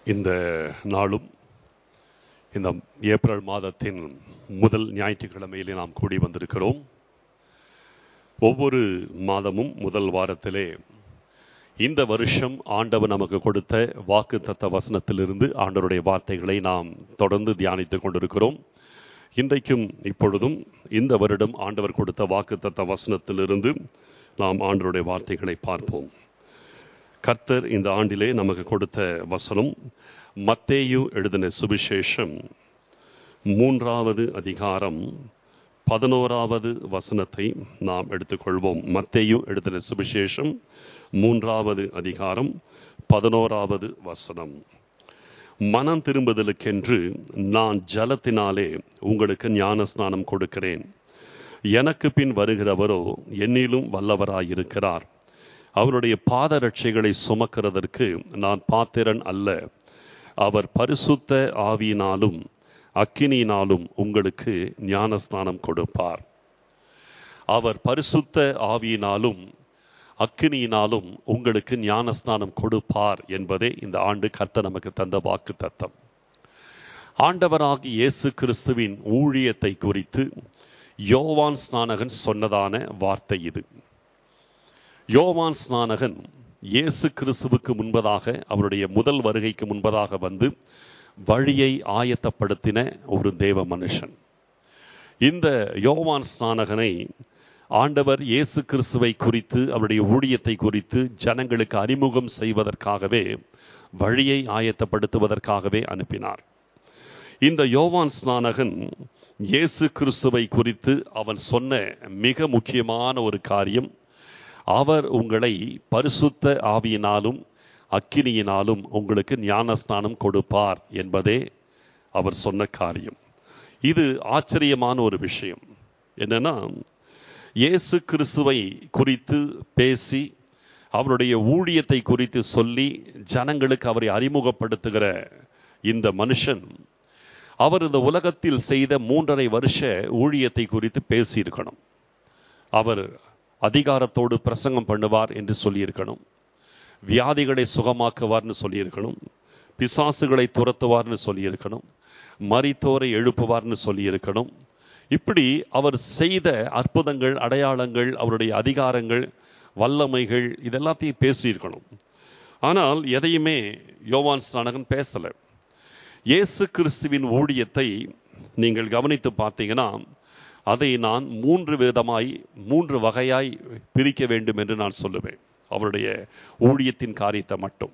இந்த நாளும் இந்த ஏப்ரல் மாதத்தின் முதல் ஞாயிற்றுக்கிழமையிலே நாம் கூடி வந்திருக்கிறோம் ஒவ்வொரு மாதமும் முதல் வாரத்திலே இந்த வருஷம் ஆண்டவர் நமக்கு கொடுத்த வாக்கு தத்த வசனத்திலிருந்து ஆண்டவருடைய வார்த்தைகளை நாம் தொடர்ந்து தியானித்துக் கொண்டிருக்கிறோம் இன்றைக்கும் இப்பொழுதும் இந்த வருடம் ஆண்டவர் கொடுத்த வாக்கு தத்த வசனத்திலிருந்து நாம் ஆண்டவருடைய வார்த்தைகளை பார்ப்போம் கர்த்தர் இந்த ஆண்டிலே நமக்கு கொடுத்த வசனம் மத்தேயு எழுதின சுவிசேஷம் மூன்றாவது அதிகாரம் பதினோராவது வசனத்தை நாம் எடுத்துக்கொள்வோம் மத்தேயு எழுதின சுவிசேஷம் மூன்றாவது அதிகாரம் பதினோராவது வசனம் மனம் திரும்புதலுக்கென்று நான் ஜலத்தினாலே உங்களுக்கு ஞான ஸ்நானம் கொடுக்கிறேன் எனக்கு பின் வருகிறவரோ என்னிலும் வல்லவராயிருக்கிறார் அவருடைய பாதரட்சைகளை சுமக்கிறதற்கு நான் பாத்திரன் அல்ல அவர் பரிசுத்த ஆவியினாலும் அக்கினியினாலும் உங்களுக்கு ஞானஸ்நானம் கொடுப்பார் அவர் பரிசுத்த ஆவியினாலும் அக்கினியினாலும் உங்களுக்கு ஞானஸ்நானம் கொடுப்பார் என்பதே இந்த ஆண்டு கர்த்தர் நமக்கு தந்த வாக்கு தத்தம் ஆண்டவராகி இயேசு கிறிஸ்துவின் ஊழியத்தை குறித்து யோவான் ஸ்நானகன் சொன்னதான வார்த்தை இது யோவான் ஸ்நானகன் இயேசு கிறிஸ்துவுக்கு முன்பதாக அவருடைய முதல் வருகைக்கு முன்பதாக வந்து வழியை ஆயத்தப்படுத்தின ஒரு தேவ மனுஷன் இந்த யோவான் ஸ்நானகனை ஆண்டவர் இயேசு கிறிஸ்துவை குறித்து அவருடைய ஊழியத்தை குறித்து ஜனங்களுக்கு அறிமுகம் செய்வதற்காகவே வழியை ஆயத்தப்படுத்துவதற்காகவே அனுப்பினார் இந்த யோவான் ஸ்நானகன் இயேசு கிறிஸ்துவை குறித்து அவன் சொன்ன மிக முக்கியமான ஒரு காரியம் அவர் உங்களை பரிசுத்த ஆவியினாலும் அக்கினியினாலும் உங்களுக்கு ஞானஸ்நானம் கொடுப்பார் என்பதே அவர் சொன்ன காரியம் இது ஆச்சரியமான ஒரு விஷயம் என்னன்னா இயேசு கிறிஸ்துவை குறித்து பேசி அவருடைய ஊழியத்தை குறித்து சொல்லி ஜனங்களுக்கு அவரை அறிமுகப்படுத்துகிற இந்த மனுஷன் அவர் இந்த உலகத்தில் செய்த மூன்றரை வருஷ ஊழியத்தை குறித்து பேசியிருக்கணும் அவர் அதிகாரத்தோடு பிரசங்கம் பண்ணுவார் என்று சொல்லியிருக்கணும் வியாதிகளை சுகமாக்குவார்னு சொல்லியிருக்கணும் பிசாசுகளை துரத்துவார்னு சொல்லியிருக்கணும் மரித்தோரை எழுப்புவார்னு சொல்லியிருக்கணும் இப்படி அவர் செய்த அற்புதங்கள் அடையாளங்கள் அவருடைய அதிகாரங்கள் வல்லமைகள் இதெல்லாத்தையும் பேசியிருக்கணும் ஆனால் எதையுமே யோவான் ஸ்நானகன் பேசலை இயேசு கிறிஸ்துவின் ஊழியத்தை நீங்கள் கவனித்து பார்த்தீங்கன்னா அதை நான் மூன்று விதமாய் மூன்று வகையாய் பிரிக்க வேண்டும் என்று நான் சொல்லுவேன் அவருடைய ஊழியத்தின் காரியத்தை மட்டும்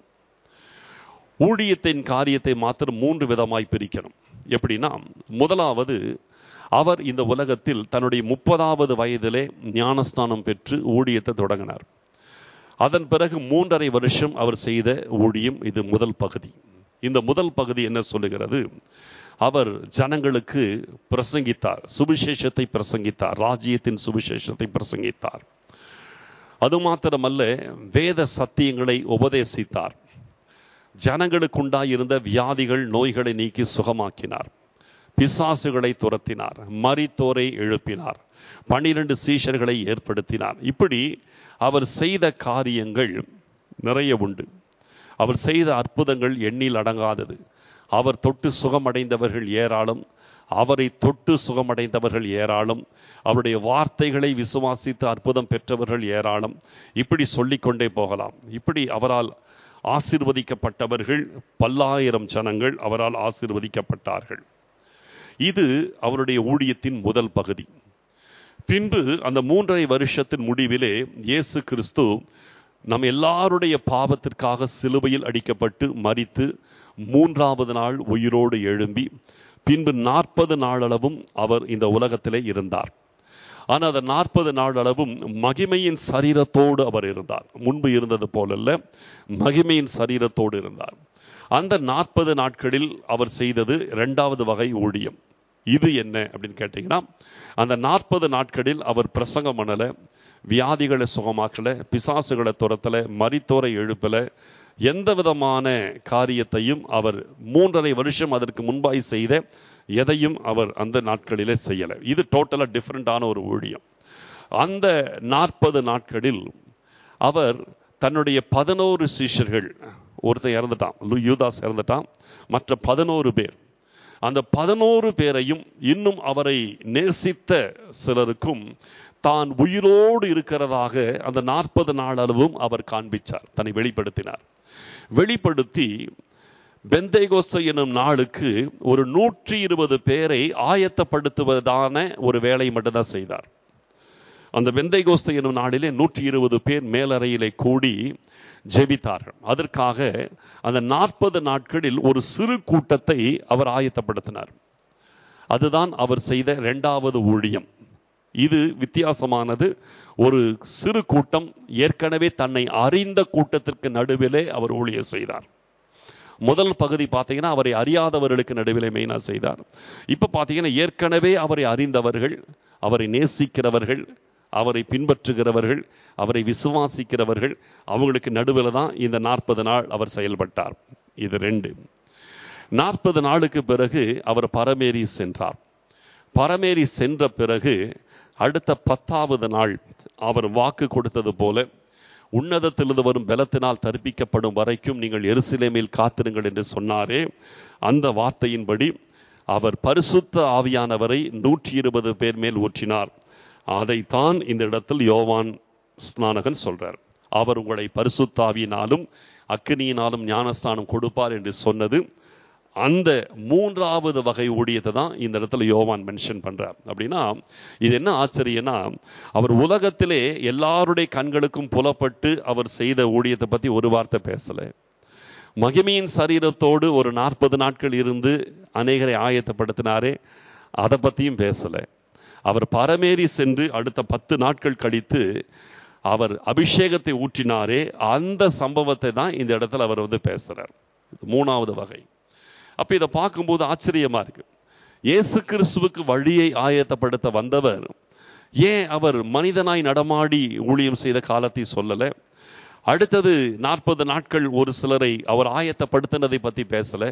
ஊழியத்தின் காரியத்தை மாத்திரம் மூன்று விதமாய் பிரிக்கணும் எப்படின்னா முதலாவது அவர் இந்த உலகத்தில் தன்னுடைய முப்பதாவது வயதிலே ஞானஸ்தானம் பெற்று ஊழியத்தை தொடங்கினார் அதன் பிறகு மூன்றரை வருஷம் அவர் செய்த ஊழியம் இது முதல் பகுதி இந்த முதல் பகுதி என்ன சொல்லுகிறது அவர் ஜனங்களுக்கு பிரசங்கித்தார் சுவிசேஷத்தை பிரசங்கித்தார் ராஜ்யத்தின் சுவிசேஷத்தை பிரசங்கித்தார் அது மாத்திரமல்ல வேத சத்தியங்களை உபதேசித்தார் ஜனங்களுக்குண்டாயிருந்த வியாதிகள் நோய்களை நீக்கி சுகமாக்கினார் பிசாசுகளை துரத்தினார் மரித்தோரை எழுப்பினார் பன்னிரண்டு சீஷர்களை ஏற்படுத்தினார் இப்படி அவர் செய்த காரியங்கள் நிறைய உண்டு அவர் செய்த அற்புதங்கள் எண்ணில் அடங்காதது அவர் தொட்டு சுகமடைந்தவர்கள் ஏராளம் அவரை தொட்டு சுகமடைந்தவர்கள் ஏராளம் அவருடைய வார்த்தைகளை விசுவாசித்து அற்புதம் பெற்றவர்கள் ஏராளம் இப்படி சொல்லிக்கொண்டே போகலாம் இப்படி அவரால் ஆசிர்வதிக்கப்பட்டவர்கள் பல்லாயிரம் ஜனங்கள் அவரால் ஆசிர்வதிக்கப்பட்டார்கள் இது அவருடைய ஊழியத்தின் முதல் பகுதி பின்பு அந்த மூன்றரை வருஷத்தின் முடிவிலே இயேசு கிறிஸ்து நம் எல்லாருடைய பாவத்திற்காக சிலுவையில் அடிக்கப்பட்டு மறித்து மூன்றாவது நாள் உயிரோடு எழும்பி பின்பு நாற்பது நாளளவும் அவர் இந்த உலகத்திலே இருந்தார் ஆனால் அந்த நாற்பது நாள் அளவும் மகிமையின் சரீரத்தோடு அவர் இருந்தார் முன்பு இருந்தது போலல்ல மகிமையின் சரீரத்தோடு இருந்தார் அந்த நாற்பது நாட்களில் அவர் செய்தது இரண்டாவது வகை ஊழியம் இது என்ன அப்படின்னு கேட்டீங்கன்னா அந்த நாற்பது நாட்களில் அவர் பிரசங்கம் பண்ணல வியாதிகளை சுகமாக்கல பிசாசுகளை துரத்தல மரித்தோரை எழுப்பல எந்த விதமான காரியத்தையும் அவர் மூன்றரை வருஷம் அதற்கு முன்பாய் செய்த எதையும் அவர் அந்த நாட்களிலே செய்யலை இது டோட்டலாக டிஃப்ரெண்டான ஒரு ஊழியம் அந்த நாற்பது நாட்களில் அவர் தன்னுடைய பதினோரு சீஷர்கள் ஒருத்தன் இறந்துட்டான் லு- யூதாஸ் இறந்துட்டான் மற்ற பதினோரு பேர் அந்த பதினோரு பேரையும் இன்னும் அவரை நேசித்த சிலருக்கும் தான் உயிரோடு இருக்கிறதாக அந்த நாற்பது நாள் அளவும் அவர் காண்பிச்சார் தன்னை வெளிப்படுத்தினார் வெளிப்படுத்தி பெந்தைகோஸ்த எனும் நாளுக்கு ஒரு நூற்றி இருபது பேரை ஆயத்தப்படுத்துவதான ஒரு வேலை மட்டும்தான் செய்தார் அந்த வெந்தைகோஸ்த எனும் நாளிலே நூற்றி இருபது பேர் மேலறையிலே கூடி ஜெபித்தார்கள் அதற்காக அந்த நாற்பது நாட்களில் ஒரு சிறு கூட்டத்தை அவர் ஆயத்தப்படுத்தினார் அதுதான் அவர் செய்த இரண்டாவது ஊழியம் இது வித்தியாசமானது ஒரு சிறு கூட்டம் ஏற்கனவே தன்னை அறிந்த கூட்டத்திற்கு நடுவிலே அவர் ஊழியம் செய்தார் முதல் பகுதி பார்த்தீங்கன்னா அவரை அறியாதவர்களுக்கு நடுவிலே மெயினா செய்தார் இப்ப பார்த்தீங்கன்னா ஏற்கனவே அவரை அறிந்தவர்கள் அவரை நேசிக்கிறவர்கள் அவரை பின்பற்றுகிறவர்கள் அவரை விசுவாசிக்கிறவர்கள் அவங்களுக்கு நடுவில் தான் இந்த நாற்பது நாள் அவர் செயல்பட்டார் இது ரெண்டு நாற்பது நாளுக்கு பிறகு அவர் பரமேறி சென்றார் பரமேறி சென்ற பிறகு அடுத்த பத்தாவது நாள் அவர் வாக்கு கொடுத்தது போல உன்னதத்திலிருந்து வரும் பலத்தினால் தரிப்பிக்கப்படும் வரைக்கும் நீங்கள் எருசலேமில் காத்திருங்கள் என்று சொன்னாரே அந்த வார்த்தையின்படி அவர் பரிசுத்த ஆவியானவரை நூற்றி இருபது பேர் மேல் ஊற்றினார் அதைத்தான் இந்த இடத்தில் யோவான் ஸ்நானகன் சொல்றார் அவர் உங்களை பரிசுத்தாவியினாலும் அக்கினியினாலும் ஞானஸ்தானம் கொடுப்பார் என்று சொன்னது அந்த மூன்றாவது வகை ஊழியத்தை தான் இந்த இடத்துல யோவான் மென்ஷன் பண்றார் அப்படின்னா இது என்ன ஆச்சரியம்னா அவர் உலகத்திலே எல்லாருடைய கண்களுக்கும் புலப்பட்டு அவர் செய்த ஊழியத்தை பத்தி ஒரு வார்த்தை பேசல மகிமையின் சரீரத்தோடு ஒரு நாற்பது நாட்கள் இருந்து அநேகரை ஆயத்தப்படுத்தினாரே அதை பத்தியும் பேசல அவர் பரமேறி சென்று அடுத்த பத்து நாட்கள் கழித்து அவர் அபிஷேகத்தை ஊற்றினாரே அந்த சம்பவத்தை தான் இந்த இடத்துல அவர் வந்து பேசுறார் மூணாவது வகை அப்ப இதை பார்க்கும்போது ஆச்சரியமா இருக்கு இயேசு கிறிஸ்துவுக்கு வழியை ஆயத்தப்படுத்த வந்தவர் ஏன் அவர் மனிதனாய் நடமாடி ஊழியம் செய்த காலத்தை சொல்லல அடுத்தது நாற்பது நாட்கள் ஒரு சிலரை அவர் ஆயத்தப்படுத்தினதை பத்தி பேசல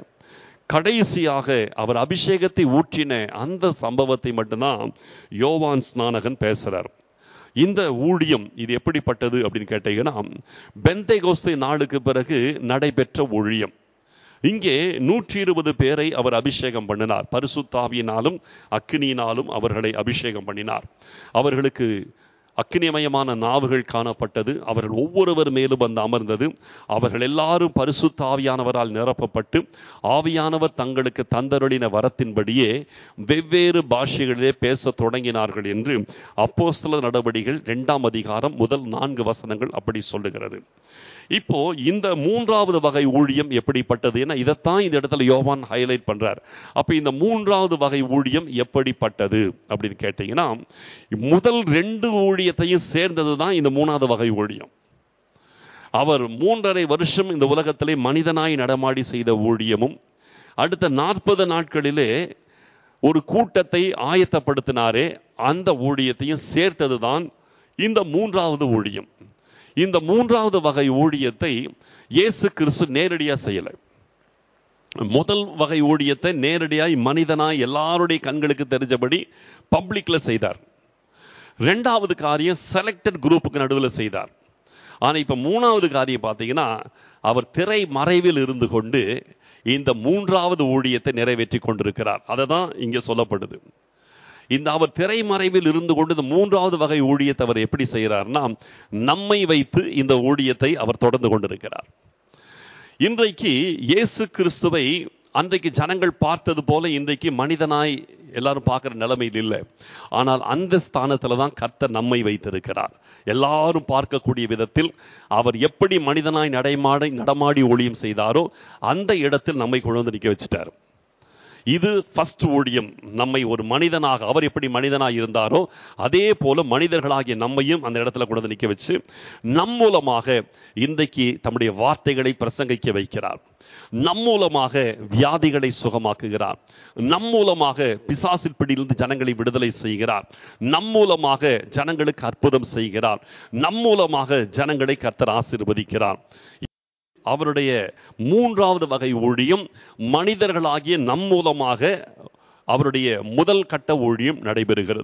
கடைசியாக அவர் அபிஷேகத்தை ஊற்றின அந்த சம்பவத்தை மட்டும்தான் யோவான் ஸ்நானகன் பேசுறார் இந்த ஊழியம் இது எப்படிப்பட்டது அப்படின்னு கேட்டீங்கன்னா பெந்தை கோஸ்தை நாளுக்கு பிறகு நடைபெற்ற ஊழியம் இங்கே நூற்றி இருபது பேரை அவர் அபிஷேகம் பண்ணினார் பரிசுத்தாவியினாலும் அக்னியினாலும் அவர்களை அபிஷேகம் பண்ணினார் அவர்களுக்கு அக்னிமயமான நாவுகள் காணப்பட்டது அவர்கள் ஒவ்வொருவர் மேலும் வந்து அமர்ந்தது அவர்கள் எல்லாரும் பரிசுத்த ஆவியானவரால் நிரப்பப்பட்டு ஆவியானவர் தங்களுக்கு தந்தருளின வரத்தின்படியே வெவ்வேறு பாஷைகளிலே பேசத் தொடங்கினார்கள் என்று அப்போஸ்தல நடவடிகள் இரண்டாம் அதிகாரம் முதல் நான்கு வசனங்கள் அப்படி சொல்லுகிறது இப்போ இந்த மூன்றாவது வகை ஊழியம் எப்படிப்பட்டது ஏன்னா இதைத்தான் இந்த இடத்துல யோவான் ஹைலைட் பண்றார் அப்ப இந்த மூன்றாவது வகை ஊழியம் எப்படிப்பட்டது அப்படின்னு கேட்டீங்கன்னா முதல் ரெண்டு ஊழியத்தையும் சேர்ந்தது தான் இந்த மூணாவது வகை ஊழியம் அவர் மூன்றரை வருஷம் இந்த உலகத்திலே மனிதனாய் நடமாடி செய்த ஊழியமும் அடுத்த நாற்பது நாட்களிலே ஒரு கூட்டத்தை ஆயத்தப்படுத்தினாரே அந்த ஊழியத்தையும் சேர்த்தது தான் இந்த மூன்றாவது ஊழியம் இந்த மூன்றாவது வகை ஊழியத்தை இயேசு கிறிஸ்து நேரடியா செய்யல முதல் வகை ஊழியத்தை நேரடியாய் மனிதனாய் எல்லாருடைய கண்களுக்கு தெரிஞ்சபடி பப்ளிக்ல செய்தார் ரெண்டாவது காரியம் செலக்டட் குரூப்புக்கு நடுவில் செய்தார் ஆனா இப்ப மூணாவது காரியம் பார்த்தீங்கன்னா அவர் திரை மறைவில் இருந்து கொண்டு இந்த மூன்றாவது ஊழியத்தை நிறைவேற்றி கொண்டிருக்கிறார் அதை தான் இங்க சொல்லப்படுது இந்த அவர் திரைமறைவில் இருந்து கொண்டு இந்த மூன்றாவது வகை ஊழியத்தை அவர் எப்படி செய்கிறார்னா நம்மை வைத்து இந்த ஊழியத்தை அவர் தொடர்ந்து கொண்டிருக்கிறார் இன்றைக்கு இயேசு கிறிஸ்துவை அன்றைக்கு ஜனங்கள் பார்த்தது போல இன்றைக்கு மனிதனாய் எல்லாரும் பார்க்கிற நிலைமையில் இல்லை ஆனால் அந்த ஸ்தானத்துல தான் கர்த்தர் நம்மை வைத்திருக்கிறார் எல்லாரும் பார்க்கக்கூடிய விதத்தில் அவர் எப்படி மனிதனாய் நடைமாடி நடமாடி ஊழியம் செய்தாரோ அந்த இடத்தில் நம்மை கொண்டு வந்து நிற்க வச்சுட்டார் இது ஃபர்ஸ்ட் ஊழியம் நம்மை ஒரு மனிதனாக அவர் எப்படி மனிதனாக இருந்தாரோ அதே போல மனிதர்களாகிய நம்மையும் அந்த இடத்துல கொண்டு வந்து நிற்க வச்சு நம் மூலமாக இன்றைக்கு தம்முடைய வார்த்தைகளை பிரசங்கிக்க வைக்கிறார் நம் மூலமாக வியாதிகளை சுகமாக்குகிறார் நம் மூலமாக பிசாசில் பிடியிலிருந்து ஜனங்களை விடுதலை செய்கிறார் நம் மூலமாக ஜனங்களுக்கு அற்புதம் செய்கிறார் நம் மூலமாக ஜனங்களை கர்த்தர் ஆசீர்வதிக்கிறார் அவருடைய மூன்றாவது வகை ஊழியம் மனிதர்களாகிய நம் மூலமாக அவருடைய முதல் கட்ட ஊழியம் நடைபெறுகிறது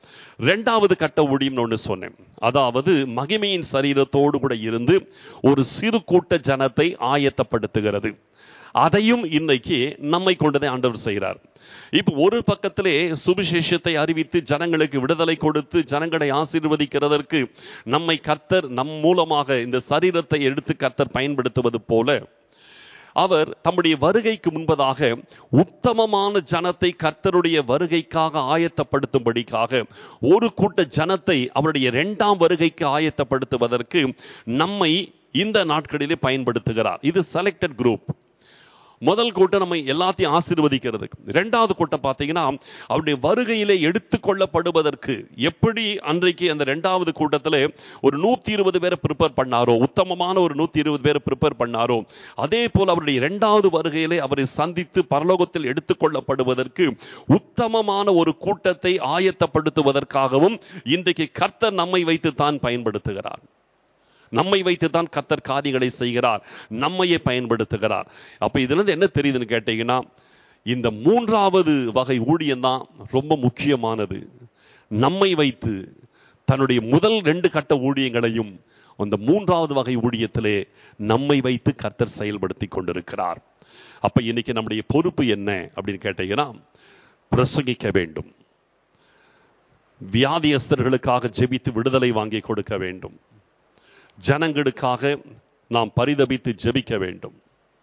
ரெண்டாவது கட்ட ஊழியம்னு ஒன்று சொன்னேன் அதாவது மகிமையின் சரீரத்தோடு கூட இருந்து ஒரு சிறு கூட்ட ஜனத்தை ஆயத்தப்படுத்துகிறது அதையும் இன்னைக்கு நம்மை கொண்டதை ஆண்டவர் செய்கிறார் இப்ப ஒரு பக்கத்திலே சுவிசேஷத்தை அறிவித்து ஜனங்களுக்கு விடுதலை கொடுத்து ஜனங்களை ஆசீர்வதிக்கிறதற்கு நம்மை கர்த்தர் நம் மூலமாக இந்த சரீரத்தை எடுத்து கர்த்தர் பயன்படுத்துவது போல அவர் தம்முடைய வருகைக்கு முன்பதாக உத்தமமான ஜனத்தை கர்த்தருடைய வருகைக்காக ஆயத்தப்படுத்தும்படிக்காக ஒரு கூட்ட ஜனத்தை அவருடைய இரண்டாம் வருகைக்கு ஆயத்தப்படுத்துவதற்கு நம்மை இந்த நாட்களிலே பயன்படுத்துகிறார் இது செலக்டட் குரூப் முதல் கூட்டம் நம்ம எல்லாத்தையும் ஆசீர்வதிக்கிறது இரண்டாவது கூட்டம் பார்த்தீங்கன்னா அவருடைய வருகையிலே எடுத்துக்கொள்ளப்படுவதற்கு எப்படி அன்றைக்கு அந்த இரண்டாவது கூட்டத்தில் ஒரு நூத்தி இருபது பேரை ப்ரிப்பேர் பண்ணாரோ உத்தமமான ஒரு நூத்தி இருபது பேரை ப்ரிப்பேர் பண்ணாரோ அதே போல் அவருடைய இரண்டாவது வருகையிலே அவரை சந்தித்து பரலோகத்தில் எடுத்துக்கொள்ளப்படுவதற்கு உத்தமமான ஒரு கூட்டத்தை ஆயத்தப்படுத்துவதற்காகவும் இன்றைக்கு கர்த்தர் நம்மை வைத்து தான் பயன்படுத்துகிறார் நம்மை வைத்து தான் கத்தர் காரியங்களை செய்கிறார் நம்மையே பயன்படுத்துகிறார் அப்ப இதுல இருந்து என்ன தெரியுதுன்னு கேட்டீங்கன்னா இந்த மூன்றாவது வகை ஊழியம் தான் ரொம்ப முக்கியமானது நம்மை வைத்து தன்னுடைய முதல் ரெண்டு கட்ட ஊழியங்களையும் அந்த மூன்றாவது வகை ஊழியத்திலே நம்மை வைத்து கர்த்தர் செயல்படுத்தி கொண்டிருக்கிறார் அப்ப இன்னைக்கு நம்முடைய பொறுப்பு என்ன அப்படின்னு கேட்டீங்கன்னா பிரசங்கிக்க வேண்டும் வியாதியஸ்தர்களுக்காக ஜெபித்து விடுதலை வாங்கி கொடுக்க வேண்டும் ஜனங்களுக்காக நாம் பரிதபித்து ஜெபிக்க வேண்டும்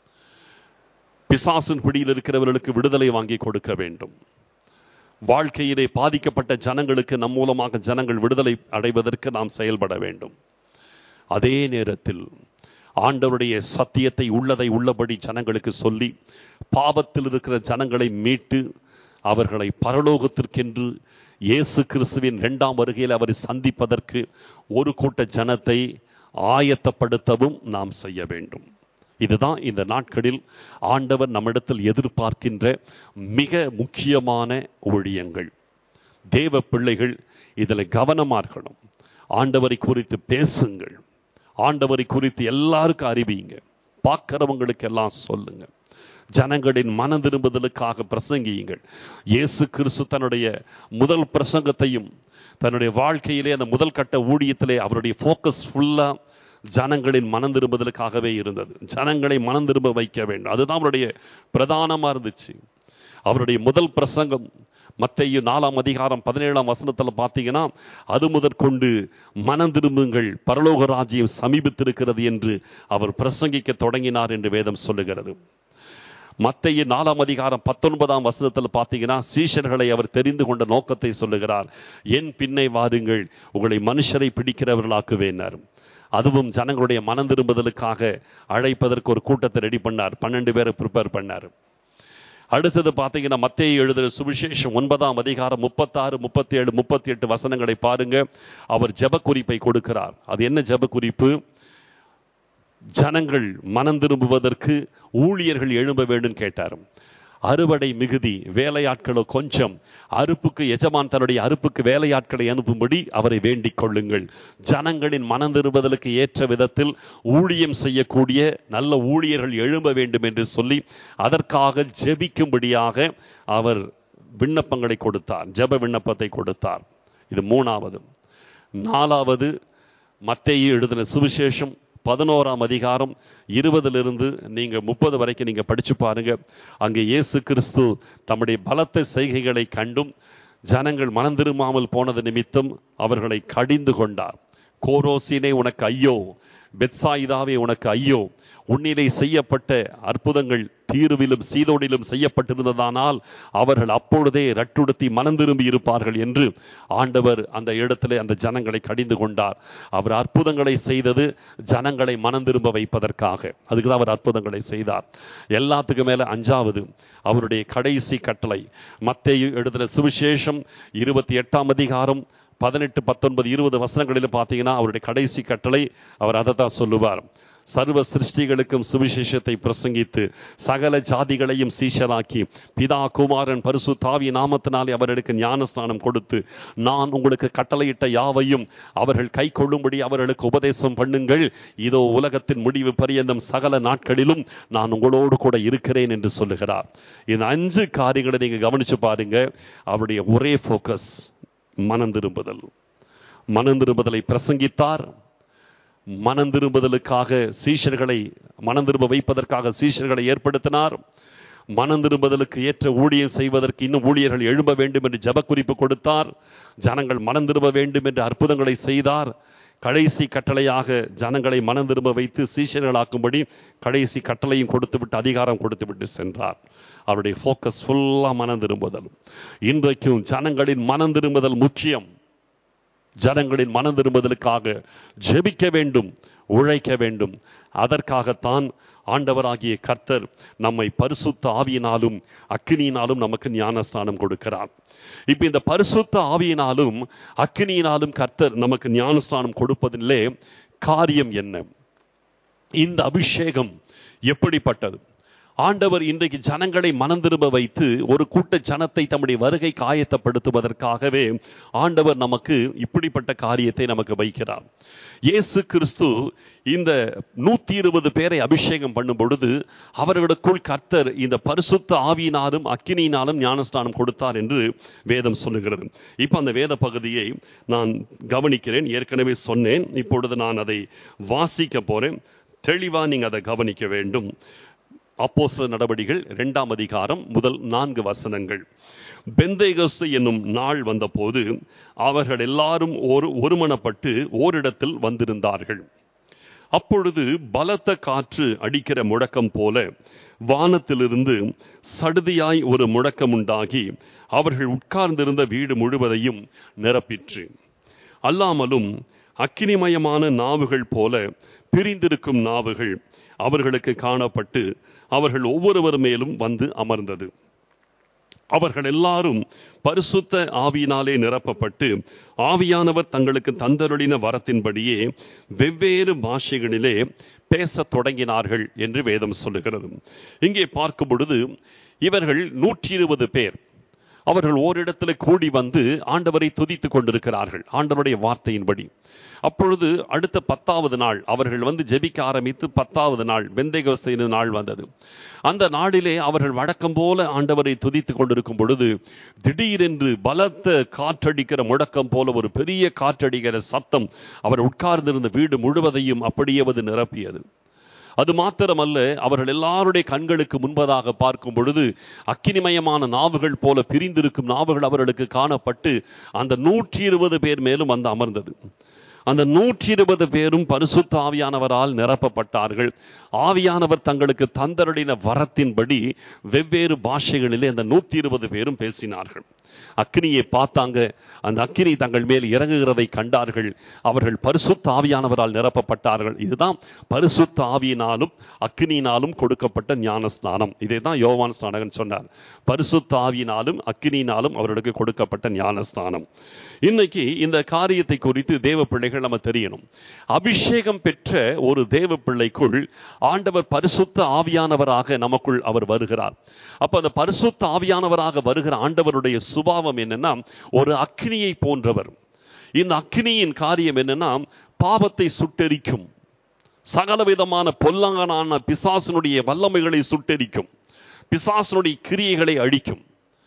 பிசாசின் பிடியில் இருக்கிறவர்களுக்கு விடுதலை வாங்கி கொடுக்க வேண்டும் வாழ்க்கையிலே பாதிக்கப்பட்ட ஜனங்களுக்கு நம் மூலமாக ஜனங்கள் விடுதலை அடைவதற்கு நாம் செயல்பட வேண்டும் அதே நேரத்தில் ஆண்டவருடைய சத்தியத்தை உள்ளதை உள்ளபடி ஜனங்களுக்கு சொல்லி பாவத்தில் இருக்கிற ஜனங்களை மீட்டு அவர்களை பரலோகத்திற்கென்று இயேசு கிறிஸ்துவின் இரண்டாம் வருகையில் அவரை சந்திப்பதற்கு ஒரு கூட்ட ஜனத்தை ஆயத்தப்படுத்தவும் நாம் செய்ய வேண்டும் இதுதான் இந்த நாட்களில் ஆண்டவர் நம்மிடத்தில் எதிர்பார்க்கின்ற மிக முக்கியமான ஊழியங்கள் தேவ பிள்ளைகள் இதில் கவனமா இருக்கணும் ஆண்டவரை குறித்து பேசுங்கள் ஆண்டவரை குறித்து எல்லாருக்கும் அறிவிங்க பார்க்கிறவங்களுக்கு எல்லாம் சொல்லுங்க ஜனங்களின் மன திரும்புதலுக்காக பிரசங்கியுங்கள் இயேசு கிறிஸ்து தன்னுடைய முதல் பிரசங்கத்தையும் தன்னுடைய வாழ்க்கையிலே அந்த முதல் கட்ட ஊழியத்திலே அவருடைய ஃபோக்கஸ் ஃபுல்லா ஜனங்களின் மனம் திரும்புதலுக்காகவே இருந்தது ஜனங்களை மனம் திரும்ப வைக்க வேண்டும் அதுதான் அவருடைய பிரதானமா இருந்துச்சு அவருடைய முதல் பிரசங்கம் மத்தையு நாலாம் அதிகாரம் பதினேழாம் வசனத்துல பார்த்தீங்கன்னா அது முதற்கொண்டு மனம் திரும்புங்கள் பரலோக ராஜ்யம் சமீபித்திருக்கிறது என்று அவர் பிரசங்கிக்க தொடங்கினார் என்று வேதம் சொல்லுகிறது மத்தைய நாலாம் அதிகாரம் பத்தொன்பதாம் வசனத்தில் பார்த்தீங்கன்னா சீஷர்களை அவர் தெரிந்து கொண்ட நோக்கத்தை சொல்லுகிறார் என் பின்னை வாருங்கள் உங்களை மனுஷரை பிடிக்கிறவர்களாக்குவேனார் அதுவும் ஜனங்களுடைய மனம் திரும்புதலுக்காக அழைப்பதற்கு ஒரு கூட்டத்தை ரெடி பண்ணார் பன்னெண்டு பேரை ப்ரிப்பேர் பண்ணார் அடுத்தது பார்த்தீங்கன்னா மத்திய எழுதுகிற சுவிசேஷம் ஒன்பதாம் அதிகாரம் முப்பத்தாறு முப்பத்தி ஏழு முப்பத்தி எட்டு வசனங்களை பாருங்க அவர் ஜெப குறிப்பை கொடுக்கிறார் அது என்ன ஜெப குறிப்பு ஜனங்கள் மனம் திரும்புவதற்கு ஊழியர்கள் எழும்ப வேண்டும் கேட்டார் அறுவடை மிகுதி வேலையாட்களோ கொஞ்சம் அறுப்புக்கு எஜமான் தன்னுடைய அறுப்புக்கு வேலையாட்களை அனுப்பும்படி அவரை வேண்டிக் கொள்ளுங்கள் ஜனங்களின் மனம் திரும்புதலுக்கு ஏற்ற விதத்தில் ஊழியம் செய்யக்கூடிய நல்ல ஊழியர்கள் எழும்ப வேண்டும் என்று சொல்லி அதற்காக ஜெபிக்கும்படியாக அவர் விண்ணப்பங்களை கொடுத்தார் ஜெப விண்ணப்பத்தை கொடுத்தார் இது மூணாவது நாலாவது மத்தேயு எழுதின சுவிசேஷம் பதினோராம் அதிகாரம் இருபதிலிருந்து நீங்க முப்பது வரைக்கும் நீங்க படிச்சு பாருங்க அங்கே இயேசு கிறிஸ்து தம்முடைய பலத்த செய்கைகளை கண்டும் ஜனங்கள் மனம் திரும்பாமல் போனது நிமித்தம் அவர்களை கடிந்து கொண்டார் கோரோசினே உனக்கு ஐயோ பெத்சாயிதாவே உனக்கு ஐயோ உன்னிலே செய்யப்பட்ட அற்புதங்கள் தீருவிலும் சீதோனிலும் செய்யப்பட்டிருந்ததானால் அவர்கள் அப்பொழுதே ரட்டுடுத்தி மனம் திரும்பி இருப்பார்கள் என்று ஆண்டவர் அந்த இடத்திலே அந்த ஜனங்களை கடிந்து கொண்டார் அவர் அற்புதங்களை செய்தது ஜனங்களை மனம் திரும்ப வைப்பதற்காக அதுக்கு தான் அவர் அற்புதங்களை செய்தார் எல்லாத்துக்கும் மேல அஞ்சாவது அவருடைய கடைசி கட்டளை மத்தேயு எழுதின சுவிசேஷம் இருபத்தி எட்டாம் அதிகாரம் பதினெட்டு பத்தொன்பது இருபது வசனங்களில் பார்த்தீங்கன்னா அவருடைய கடைசி கட்டளை அவர் அதை தான் சொல்லுவார் சர்வ சிருஷ்டிகளுக்கும் சுவிசேஷத்தை பிரசங்கித்து சகல ஜாதிகளையும் சீஷராக்கி பிதா குமாரன் பரிசு தாவி நாமத்தினாலே அவர்களுக்கு ஞானஸ்நானம் கொடுத்து நான் உங்களுக்கு கட்டளையிட்ட யாவையும் அவர்கள் கை கொள்ளும்படி அவர்களுக்கு உபதேசம் பண்ணுங்கள் இதோ உலகத்தின் முடிவு பரியந்தம் சகல நாட்களிலும் நான் உங்களோடு கூட இருக்கிறேன் என்று சொல்லுகிறார் இந்த அஞ்சு காரியங்களை நீங்க கவனிச்சு பாருங்க அவருடைய ஒரே போக்கஸ் மனம் திரும்புதல் மனம் திரும்புதலை பிரசங்கித்தார் மனம் திரும்புதலுக்காக சீஷர்களை மனம் திரும்ப வைப்பதற்காக சீஷர்களை ஏற்படுத்தினார் மனம் திரும்புதலுக்கு ஏற்ற ஊழியம் செய்வதற்கு இன்னும் ஊழியர்கள் எழும்ப வேண்டும் என்று ஜப குறிப்பு கொடுத்தார் ஜனங்கள் மனம் திரும்ப வேண்டும் என்று அற்புதங்களை செய்தார் கடைசி கட்டளையாக ஜனங்களை மனம் திரும்ப வைத்து சீஷர்களாக்கும்படி கடைசி கட்டளையும் கொடுத்து விட்டு அதிகாரம் கொடுத்து விட்டு சென்றார் அவருடைய ஃபோக்கஸ் ஃபுல்லா மனம் திரும்புதல் இன்றைக்கும் ஜனங்களின் மனம் திரும்புதல் முக்கியம் ஜனங்களின் மனம் திரும்புதலுக்காக ஜெபிக்க வேண்டும் உழைக்க வேண்டும் அதற்காகத்தான் ஆண்டவராகிய கர்த்தர் நம்மை பரிசுத்த ஆவியினாலும் அக்கினியினாலும் நமக்கு ஞானஸ்தானம் கொடுக்கிறார் இப்ப இந்த பரிசுத்த ஆவியினாலும் அக்கினியினாலும் கர்த்தர் நமக்கு ஞானஸ்தானம் கொடுப்பதிலே காரியம் என்ன இந்த அபிஷேகம் எப்படிப்பட்டது ஆண்டவர் இன்றைக்கு ஜனங்களை மனம் திரும்ப வைத்து ஒரு கூட்ட ஜனத்தை தம்முடைய வருகை காயத்தப்படுத்துவதற்காகவே ஆண்டவர் நமக்கு இப்படிப்பட்ட காரியத்தை நமக்கு வைக்கிறார் இயேசு கிறிஸ்து இந்த நூத்தி இருபது பேரை அபிஷேகம் பண்ணும் பொழுது அவர்களுக்குள் கர்த்தர் இந்த பரிசுத்த ஆவியினாலும் அக்கினியினாலும் ஞானஸ்தானம் கொடுத்தார் என்று வேதம் சொல்லுகிறது இப்ப அந்த வேத பகுதியை நான் கவனிக்கிறேன் ஏற்கனவே சொன்னேன் இப்பொழுது நான் அதை வாசிக்க போறேன் தெளிவா நீங்க அதை கவனிக்க வேண்டும் அப்போஸ்தல நடவடிகள் இரண்டாம் அதிகாரம் முதல் நான்கு வசனங்கள் பெந்தேகஸ்து என்னும் நாள் வந்தபோது அவர்கள் எல்லாரும் ஒரு ஒருமனப்பட்டு ஓரிடத்தில் வந்திருந்தார்கள் அப்பொழுது பலத்த காற்று அடிக்கிற முழக்கம் போல வானத்திலிருந்து சடுதியாய் ஒரு முழக்கம் உண்டாகி அவர்கள் உட்கார்ந்திருந்த வீடு முழுவதையும் நிரப்பிற்று அல்லாமலும் அக்கினிமயமான நாவுகள் போல பிரிந்திருக்கும் நாவுகள் அவர்களுக்கு காணப்பட்டு அவர்கள் ஒவ்வொருவர் மேலும் வந்து அமர்ந்தது அவர்கள் எல்லாரும் பரிசுத்த ஆவியினாலே நிரப்பப்பட்டு ஆவியானவர் தங்களுக்கு தந்தருளின வரத்தின்படியே வெவ்வேறு பாஷைகளிலே பேசத் தொடங்கினார்கள் என்று வேதம் சொல்லுகிறது இங்கே பார்க்கும் பொழுது இவர்கள் நூற்றி இருபது பேர் அவர்கள் ஓரிடத்தில் கூடி வந்து ஆண்டவரை துதித்துக் கொண்டிருக்கிறார்கள் ஆண்டவருடைய வார்த்தையின்படி அப்பொழுது அடுத்த பத்தாவது நாள் அவர்கள் வந்து ஜெபிக்க ஆரம்பித்து பத்தாவது நாள் வெந்தைகோசையின் நாள் வந்தது அந்த நாளிலே அவர்கள் வழக்கம் போல ஆண்டவரை துதித்துக் கொண்டிருக்கும் பொழுது திடீரென்று பலத்த காற்றடிக்கிற முழக்கம் போல ஒரு பெரிய காற்றடிக்கிற சத்தம் அவர் உட்கார்ந்திருந்த வீடு முழுவதையும் அப்படியே அது நிரப்பியது அது மாத்திரமல்ல அவர்கள் எல்லாருடைய கண்களுக்கு முன்பதாக பார்க்கும் பொழுது அக்கினிமயமான நாவுகள் போல பிரிந்திருக்கும் நாவுகள் அவர்களுக்கு காணப்பட்டு அந்த நூற்றி இருபது பேர் மேலும் வந்து அமர்ந்தது அந்த நூற்றி இருபது பேரும் பரிசுத்த ஆவியானவரால் நிரப்பப்பட்டார்கள் ஆவியானவர் தங்களுக்கு தந்தருடின வரத்தின்படி வெவ்வேறு பாஷைகளிலே அந்த நூத்தி இருபது பேரும் பேசினார்கள் அக்னியை பார்த்தாங்க அந்த அக்கினி தங்கள் மேல் இறங்குகிறதை கண்டார்கள் அவர்கள் பரிசுத்த ஆவியானவரால் நிரப்பப்பட்டார்கள் இதுதான் பரிசுத்த ஆவியினாலும் அக்கினியினாலும் கொடுக்கப்பட்ட ஞானஸ்நானம் இதை தான் யோவான் ஸ்நானகன் சொன்னார் பரிசுத்த ஆவியினாலும் அக்கினியினாலும் அவர்களுக்கு கொடுக்கப்பட்ட ஞானஸ்நானம் இன்னைக்கு இந்த காரியத்தை குறித்து தேவ பிள்ளைகள் நம்ம தெரியணும் அபிஷேகம் பெற்ற ஒரு தேவ பிள்ளைக்குள் ஆண்டவர் பரிசுத்த ஆவியானவராக நமக்குள் அவர் வருகிறார் அப்ப அந்த பரிசுத்த ஆவியானவராக வருகிற ஆண்டவருடைய சுபாவம் என்னன்னா ஒரு அக்னியை போன்றவர் இந்த அக்னியின் காரியம் என்னன்னா பாவத்தை சுட்டெரிக்கும் சகலவிதமான பொல்லாங்கனான பிசாசனுடைய வல்லமைகளை சுட்டெரிக்கும் பிசாசனுடைய கிரியைகளை அழிக்கும்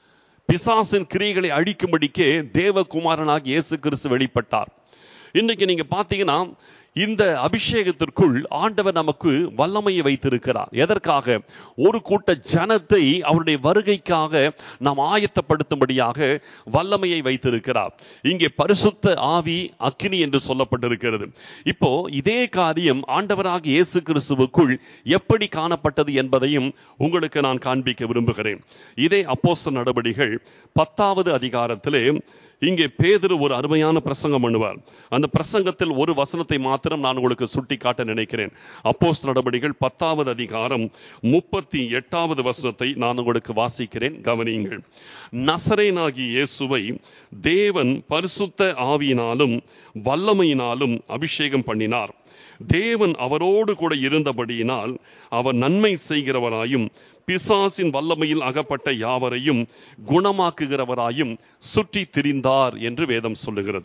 பிசாசின் கிரியைகளை அழிக்கும்படிக்கே தேவகுமாரனாக இயேசு கிறிஸ்து வெளிப்பட்டார் இன்னைக்கு நீங்க பாத்தீங்கன்னா இந்த அபிஷேகத்திற்குள் ஆண்டவர் நமக்கு வல்லமையை வைத்திருக்கிறார் எதற்காக ஒரு கூட்ட ஜனத்தை அவருடைய வருகைக்காக நாம் ஆயத்தப்படுத்தும்படியாக வல்லமையை வைத்திருக்கிறார் இங்கே பரிசுத்த ஆவி அக்னி என்று சொல்லப்பட்டிருக்கிறது இப்போ இதே காரியம் ஆண்டவராக இயேசு கிறிஸ்துவுக்குள் எப்படி காணப்பட்டது என்பதையும் உங்களுக்கு நான் காண்பிக்க விரும்புகிறேன் இதே அப்போஸ்த நடவடிகள் பத்தாவது அதிகாரத்திலே இங்கே பேதுரு ஒரு அருமையான பிரசங்கம் பண்ணுவார் அந்த பிரசங்கத்தில் ஒரு வசனத்தை மாத்திரம் நான் உங்களுக்கு சுட்டி காட்ட நினைக்கிறேன் அப்போஸ் நடவடிகள் பத்தாவது அதிகாரம் முப்பத்தி எட்டாவது வசனத்தை நான் உங்களுக்கு வாசிக்கிறேன் கவனியுங்கள் நசரேனாகி இயேசுவை தேவன் பரிசுத்த ஆவியினாலும் வல்லமையினாலும் அபிஷேகம் பண்ணினார் தேவன் அவரோடு கூட இருந்தபடியினால் அவர் நன்மை செய்கிறவராயும் பிசாசின் வல்லமையில் அகப்பட்ட யாவரையும் குணமாக்குகிறவராயும் சுற்றி திரிந்தார் என்று வேதம் சொல்லுகிறது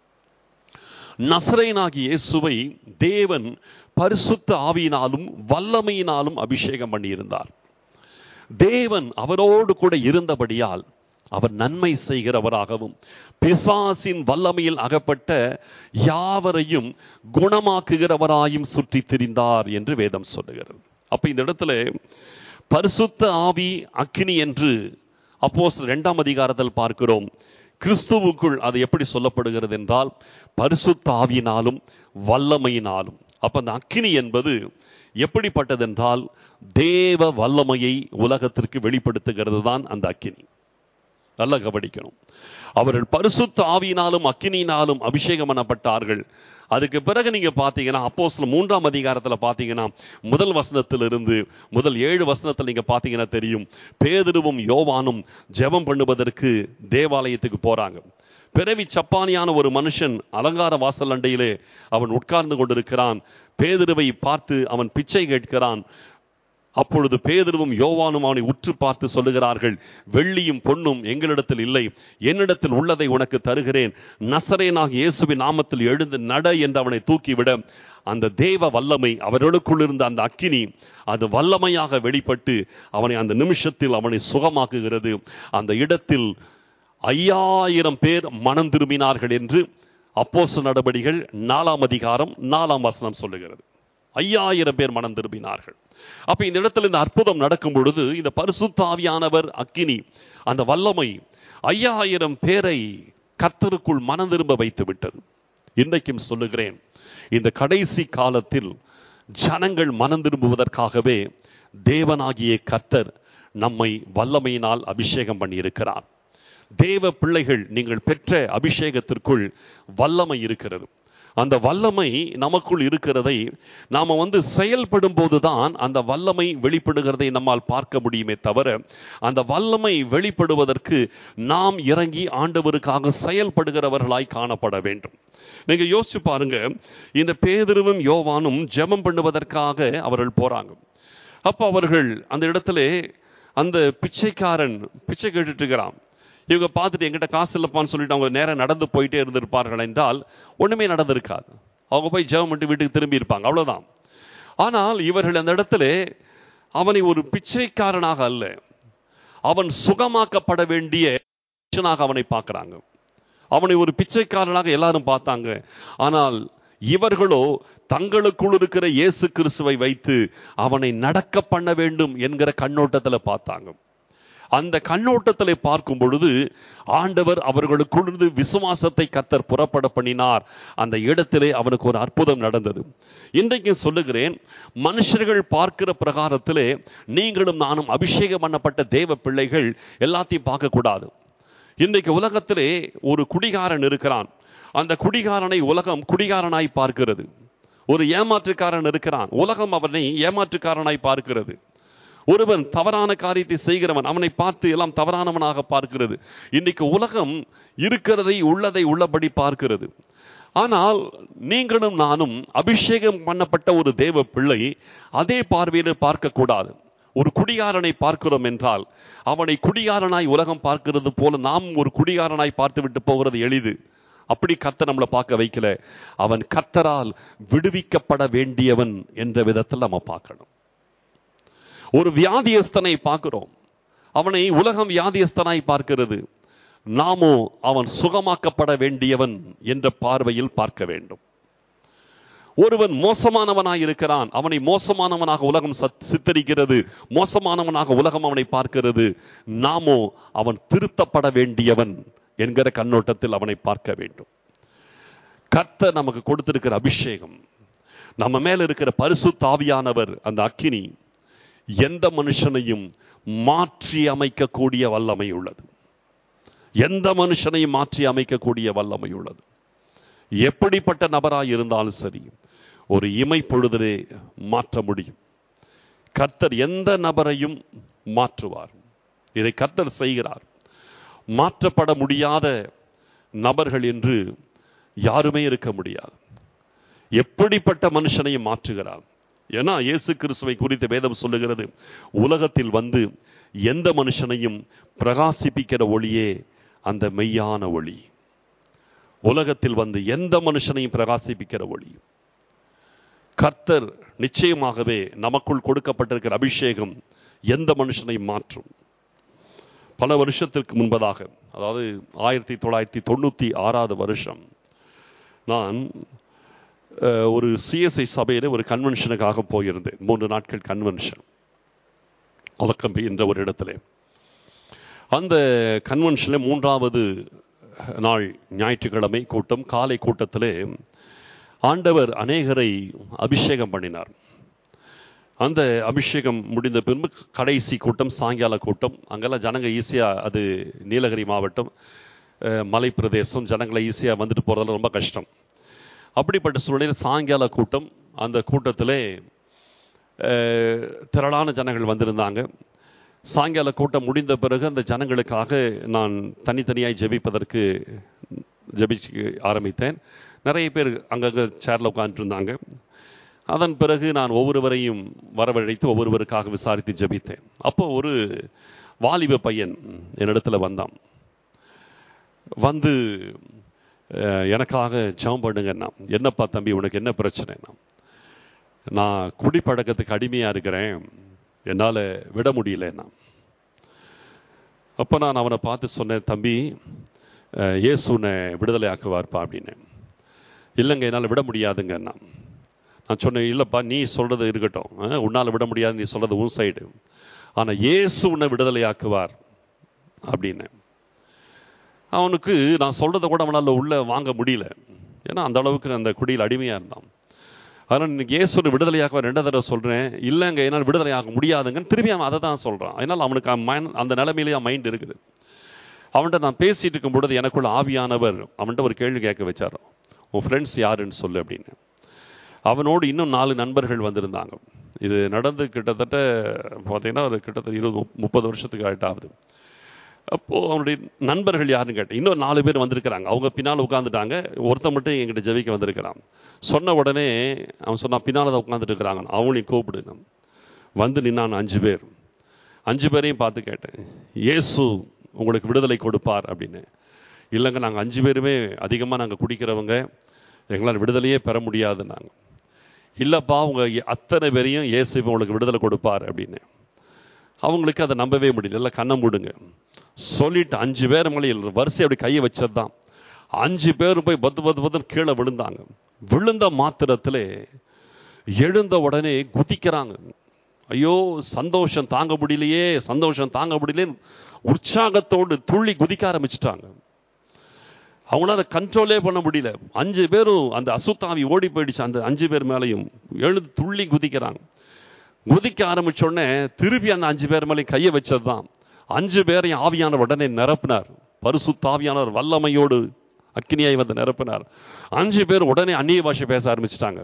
நசரேனாகி இயேசுவை தேவன் பரிசுத்த ஆவியினாலும் வல்லமையினாலும் அபிஷேகம் பண்ணியிருந்தார் தேவன் அவரோடு கூட இருந்தபடியால் அவர் நன்மை செய்கிறவராகவும் பிசாசின் வல்லமையில் அகப்பட்ட யாவரையும் குணமாக்குகிறவராயும் சுற்றி திரிந்தார் என்று வேதம் சொல்லுகிறது அப்ப இந்த இடத்துல பரிசுத்த ஆவி அக்கினி என்று அப்போஸ் இரண்டாம் அதிகாரத்தில் பார்க்கிறோம் கிறிஸ்துவுக்குள் அது எப்படி சொல்லப்படுகிறது என்றால் பரிசுத்த ஆவியினாலும் வல்லமையினாலும் அப்ப அந்த அக்கினி என்பது எப்படிப்பட்டதென்றால் தேவ வல்லமையை உலகத்திற்கு வெளிப்படுத்துகிறது தான் அந்த அக்கினி நல்லா கவனிக்கணும் அவர்கள் பரிசுத்த ஆவியினாலும் அக்கினியினாலும் அபிஷேகம் பண்ணப்பட்டார்கள் அதுக்கு பிறகு நீங்க பாத்தீங்கன்னா அப்போஸ்ல மூன்றாம் அதிகாரத்துல பாத்தீங்கன்னா முதல் வசனத்திலிருந்து முதல் ஏழு வசனத்தில் நீங்க பாத்தீங்கன்னா தெரியும் பேதுருவும் யோவானும் ஜெபம் பண்ணுவதற்கு தேவாலயத்துக்கு போறாங்க பிறவி சப்பானியான ஒரு மனுஷன் அலங்கார வாசல் அண்டையிலே அவன் உட்கார்ந்து கொண்டிருக்கிறான் பேதுருவை பார்த்து அவன் பிச்சை கேட்கிறான் அப்பொழுது பேதுருவும் யோவானும் அவனை உற்று பார்த்து சொல்லுகிறார்கள் வெள்ளியும் பொன்னும் எங்களிடத்தில் இல்லை என்னிடத்தில் உள்ளதை உனக்கு தருகிறேன் நசரேனாக இயேசுவின் நாமத்தில் எழுந்து நட என்று அவனை தூக்கிவிட அந்த தேவ வல்லமை அவர்களுக்குள் இருந்த அந்த அக்கினி அது வல்லமையாக வெளிப்பட்டு அவனை அந்த நிமிஷத்தில் அவனை சுகமாக்குகிறது அந்த இடத்தில் ஐயாயிரம் பேர் மனம் திரும்பினார்கள் என்று அப்போச நடபடிகள் நாலாம் அதிகாரம் நாலாம் வசனம் சொல்லுகிறது ஐயாயிரம் பேர் மனம் திரும்பினார்கள் அப்ப இந்த இடத்துல இந்த அற்புதம் நடக்கும் பொழுது இந்த பரிசுத்தாவியானவர் அக்கினி அந்த வல்லமை ஐயாயிரம் பேரை கர்த்தருக்குள் மனம் திரும்ப வைத்து விட்டது இன்றைக்கும் சொல்லுகிறேன் இந்த கடைசி காலத்தில் ஜனங்கள் மனம் திரும்புவதற்காகவே தேவனாகிய கர்த்தர் நம்மை வல்லமையினால் அபிஷேகம் பண்ணியிருக்கிறார் தேவ பிள்ளைகள் நீங்கள் பெற்ற அபிஷேகத்திற்குள் வல்லமை இருக்கிறது அந்த வல்லமை நமக்குள் இருக்கிறதை நாம வந்து செயல்படும் போதுதான் அந்த வல்லமை வெளிப்படுகிறதை நம்மால் பார்க்க முடியுமே தவிர அந்த வல்லமை வெளிப்படுவதற்கு நாம் இறங்கி ஆண்டவருக்காக செயல்படுகிறவர்களாய் காணப்பட வேண்டும் நீங்க யோசிச்சு பாருங்க இந்த பேதிருவும் யோவானும் ஜெபம் பண்ணுவதற்காக அவர்கள் போறாங்க அப்ப அவர்கள் அந்த இடத்துல அந்த பிச்சைக்காரன் பிச்சை கேட்டுட்டு இருக்கிறான் இவங்க பார்த்துட்டு எங்கிட்ட காசு இல்லப்பான்னு சொல்லிட்டு அவங்க நேரம் நடந்து போயிட்டே இருந்திருப்பார்கள் என்றால் ஒண்ணுமே நடந்திருக்காது அவங்க போய் ஜெபம் பண்ணிட்டு வீட்டுக்கு திரும்பி இருப்பாங்க அவ்வளவுதான் ஆனால் இவர்கள் அந்த இடத்துல அவனை ஒரு பிச்சைக்காரனாக அல்ல அவன் சுகமாக்கப்பட வேண்டிய மனுஷனாக அவனை பார்க்கிறாங்க அவனை ஒரு பிச்சைக்காரனாக எல்லாரும் பார்த்தாங்க ஆனால் இவர்களோ தங்களுக்குள் இருக்கிற இயேசு கிறிஸ்துவை வைத்து அவனை நடக்க பண்ண வேண்டும் என்கிற கண்ணோட்டத்துல பார்த்தாங்க அந்த கண்ணோட்டத்தில் பார்க்கும் பொழுது ஆண்டவர் அவர்களுக்குள்ளிருந்து விசுவாசத்தை கத்தர் புறப்பட பண்ணினார் அந்த இடத்திலே அவனுக்கு ஒரு அற்புதம் நடந்தது இன்றைக்கு சொல்லுகிறேன் மனுஷர்கள் பார்க்கிற பிரகாரத்திலே நீங்களும் நானும் அபிஷேகம் பண்ணப்பட்ட தேவ பிள்ளைகள் எல்லாத்தையும் பார்க்க கூடாது இன்றைக்கு உலகத்திலே ஒரு குடிகாரன் இருக்கிறான் அந்த குடிகாரனை உலகம் குடிகாரனாய் பார்க்கிறது ஒரு ஏமாற்றுக்காரன் இருக்கிறான் உலகம் அவனை ஏமாற்றுக்காரனாய் பார்க்கிறது ஒருவன் தவறான காரியத்தை செய்கிறவன் அவனை பார்த்து எல்லாம் தவறானவனாக பார்க்கிறது இன்னைக்கு உலகம் இருக்கிறதை உள்ளதை உள்ளபடி பார்க்கிறது ஆனால் நீங்களும் நானும் அபிஷேகம் பண்ணப்பட்ட ஒரு தேவ பிள்ளை அதே பார்வையில் பார்க்க கூடாது ஒரு குடிகாரனை பார்க்கிறோம் என்றால் அவனை குடிகாரனாய் உலகம் பார்க்கிறது போல நாம் ஒரு குடிகாரனாய் பார்த்து விட்டு போகிறது எளிது அப்படி கர்த்தர் நம்மளை பார்க்க வைக்கல அவன் கர்த்தரால் விடுவிக்கப்பட வேண்டியவன் என்ற விதத்தில் நம்ம பார்க்கணும் ஒரு வியாதியஸ்தனை பார்க்கிறோம் அவனை உலகம் வியாதியஸ்தனாய் பார்க்கிறது நாமோ அவன் சுகமாக்கப்பட வேண்டியவன் என்ற பார்வையில் பார்க்க வேண்டும் ஒருவன் மோசமானவனாய் இருக்கிறான் அவனை மோசமானவனாக உலகம் சித்தரிக்கிறது மோசமானவனாக உலகம் அவனை பார்க்கிறது நாமோ அவன் திருத்தப்பட வேண்டியவன் என்கிற கண்ணோட்டத்தில் அவனை பார்க்க வேண்டும் கர்த்தர் நமக்கு கொடுத்திருக்கிற அபிஷேகம் நம்ம மேல இருக்கிற பரிசு தாவியானவர் அந்த அக்கினி எந்த மனுஷனையும் மாற்றி அமைக்கக்கூடிய வல்லமை உள்ளது எந்த மனுஷனையும் மாற்றி அமைக்கக்கூடிய வல்லமை உள்ளது எப்படிப்பட்ட நபராய் இருந்தாலும் சரி ஒரு இமை பொழுதிலே மாற்ற முடியும் கர்த்தர் எந்த நபரையும் மாற்றுவார் இதை கர்த்தர் செய்கிறார் மாற்றப்பட முடியாத நபர்கள் என்று யாருமே இருக்க முடியாது எப்படிப்பட்ட மனுஷனையும் மாற்றுகிறார் ஏன்னா இயேசு கிறிஸ்துவை குறித்த வேதம் சொல்லுகிறது உலகத்தில் வந்து எந்த மனுஷனையும் பிரகாசிப்பிக்கிற ஒளியே அந்த மெய்யான ஒளி உலகத்தில் வந்து எந்த மனுஷனையும் பிரகாசிப்பிக்கிற ஒளி கர்த்தர் நிச்சயமாகவே நமக்குள் கொடுக்கப்பட்டிருக்கிற அபிஷேகம் எந்த மனுஷனையும் மாற்றும் பல வருஷத்திற்கு முன்பதாக அதாவது ஆயிரத்தி தொள்ளாயிரத்தி தொண்ணூற்றி ஆறாவது வருஷம் நான் அஹ், ஒரு சிஎஸ்ஐ சபையில் ஒரு கன்வென்ஷனுக்காக போயிருந்தேன் மூன்று நாட்கள் கன்வென்ஷன் அவக்கம்பி என்ற ஒரு இடத்துல அந்த கன்வென்ஷனில் மூன்றாவது நாள் ஞாயிற்றுக்கிழமை கூட்டம் காலை கூட்டத்திலே ஆண்டவர் அநேகரை அபிஷேகம் பண்ணினார் அந்த அபிஷேகம் முடிந்த பின்பு கடைசி கூட்டம் சாயங்கால கூட்டம் அங்கெல்லாம் ஜனங்க ஈஸியாக அது நீலகிரி மாவட்டம் அஹ், மலை பிரதேசம் ஜனங்களை ஈஸியாக வந்துட்டு போகிறதெல்லாம் ரொம்ப கஷ்டம் அப்படிப்பட்ட சூழ்நிலையில் சாயங்கால கூட்டம் அந்த கூட்டத்திலே அஹ், திரளான ஜனங்கள் வந்திருந்தாங்க சாயங்கால கூட்டம் முடிந்த பிறகு அந்த ஜனங்களுக்காக நான் தனித்தனியாய் ஜெபிப்பதற்கு ஜெபிச்சு ஆரம்பித்தேன் நிறைய பேர் அங்கங்கே சேரில் உட்காந்துருந்தாங்க அதன் பிறகு நான் ஒவ்வொருவரையும் வரவழைத்து ஒவ்வொருவருக்காக விசாரித்து ஜெபித்தேன் அப்போ ஒரு வாலிப பையன் என்னிடத்துல வந்தான் வந்து அஹ், எனக்காக ஜெபம் பண்ணுங்கன்னா என்னப்பா தம்பி உனக்கு என்ன பிரச்சனைனா நான் குடிப்பழக்கத்துக்கு அடிமையாக இருக்கிறேன் என்னால் விட முடியலன்னா அப்போ நான் அவனை பார்த்து சொன்னேன் தம்பி அஹ், இயேசு உன்னை விடுதலை ஆக்குவார்ப்பா அப்படின்னு இல்லைங்க என்னால் விட முடியாதுங்கன்னா நான் சொன்னேன் இல்லைப்பா நீ சொல்றது இருக்கட்டும் அஹ், உன்னால் விட முடியாது நீ சொல்றது உன் சைடு ஆனால் இயேசு உன்னை விடுதலை ஆக்குவார் அப்படின்னு அவனுக்கு நான் சொல்றதை கூட அவனால் உள்ள வாங்க முடியல ஏன்னா அந்த அளவுக்கு அந்த குடியில் அடிமையாக இருந்தான் அதனால் இன்னைக்கு இயேசு விடுதலையாக ரெண்டு தடவை சொல்கிறேன் இல்லைங்க என்னால் விடுதலையாக முடியாதுங்கன்னு திருப்பி அவன் அதை தான் சொல்கிறான் அதனால் அவனுக்கு அவன் mind- அந்த நிலைமையிலேயே அவன் மைண்ட் இருக்குது அவன்கிட்ட நான் பேசிட்டு இருக்கும் பொழுது எனக்குள்ள ஆவியானவர் அவன்கிட்ட ஒரு கேள்வி கேட்க வச்சார் உன் ஃப்ரெண்ட்ஸ் யாருன்னு சொல்லு அப்படின்னு அவனோடு இன்னும் நாலு நண்பர்கள் வந்திருந்தாங்க இது நடந்து கிட்டத்தட்ட பார்த்தீங்கன்னா ஒரு கிட்டத்தட்ட இருபது முப்பது வருஷத்துக்கு ஆயிட்டாவது அப்போ அவனுடைய நண்பர்கள் யாருன்னு கேட்டேன் இன்னும் நாலு பேர் வந்திருக்கிறாங்க அவங்க பின்னால் உட்காந்துட்டாங்க ஒருத்தன் மட்டும் என்கிட்ட ஜெபிக்க வந்திருக்கிறான் சொன்ன உடனே அவன் சொன்னான் பின்னால் தான் உட்காந்துட்டு இருக்கிறாங்க அவங்களையும் கூப்பிடு வந்து நின்னான் அஞ்சு பேர் அஞ்சு பேரையும் பார்த்து கேட்டேன் இயேசு உங்களுக்கு விடுதலை கொடுப்பார் அப்படின்னு இல்லைங்க நாங்கள் அஞ்சு பேருமே அதிகமாக நாங்கள் குடிக்கிறவங்க எங்களால் விடுதலையே பெற முடியாதுன்னாங்க இல்லைப்பா உங்க அத்தனை பேரையும் இயேசு இப்ப உங்களுக்கு விடுதலை கொடுப்பார் அப்படின்னு அவங்களுக்கு அதை நம்பவே முடியல இல்லை கண்ணை மூடுங்க சொல்லிட்டு அஞ்சு பேர் மேலே வரிசை அப்படி கையை வச்சது தான் அஞ்சு பேர் போய் பத்து பத்து பத்து கீழே விழுந்தாங்க விழுந்த மாத்திரத்திலே எழுந்த உடனே குதிக்கிறாங்க ஐயோ சந்தோஷம் தாங்க முடியலையே சந்தோஷம் தாங்க முடியலையே உற்சாகத்தோடு துள்ளி குதிக்க ஆரம்பிச்சிட்டாங்க அவங்களால அதை கண்ட்ரோலே பண்ண முடியல அஞ்சு பேரும் அந்த அசுத்தாவி ஓடி போயிடுச்சு அந்த அஞ்சு பேர் மேலையும் எழுந்து துள்ளி குதிக்கிறாங்க குதிக்க ஆரம்பிச்ச உடனே திருப்பி அந்த அஞ்சு பேர் மேலே கையை வச்சதுதான் அஞ்சு பேரையும் ஆவியானவர் உடனே நிரப்பினார் பரிசுத்த ஆவியானவர் வல்லமையோடு அக்கினியாய் வந்து நிரப்பினார் அஞ்சு பேர் உடனே அந்நிய பாஷை பேச ஆரம்பிச்சிட்டாங்க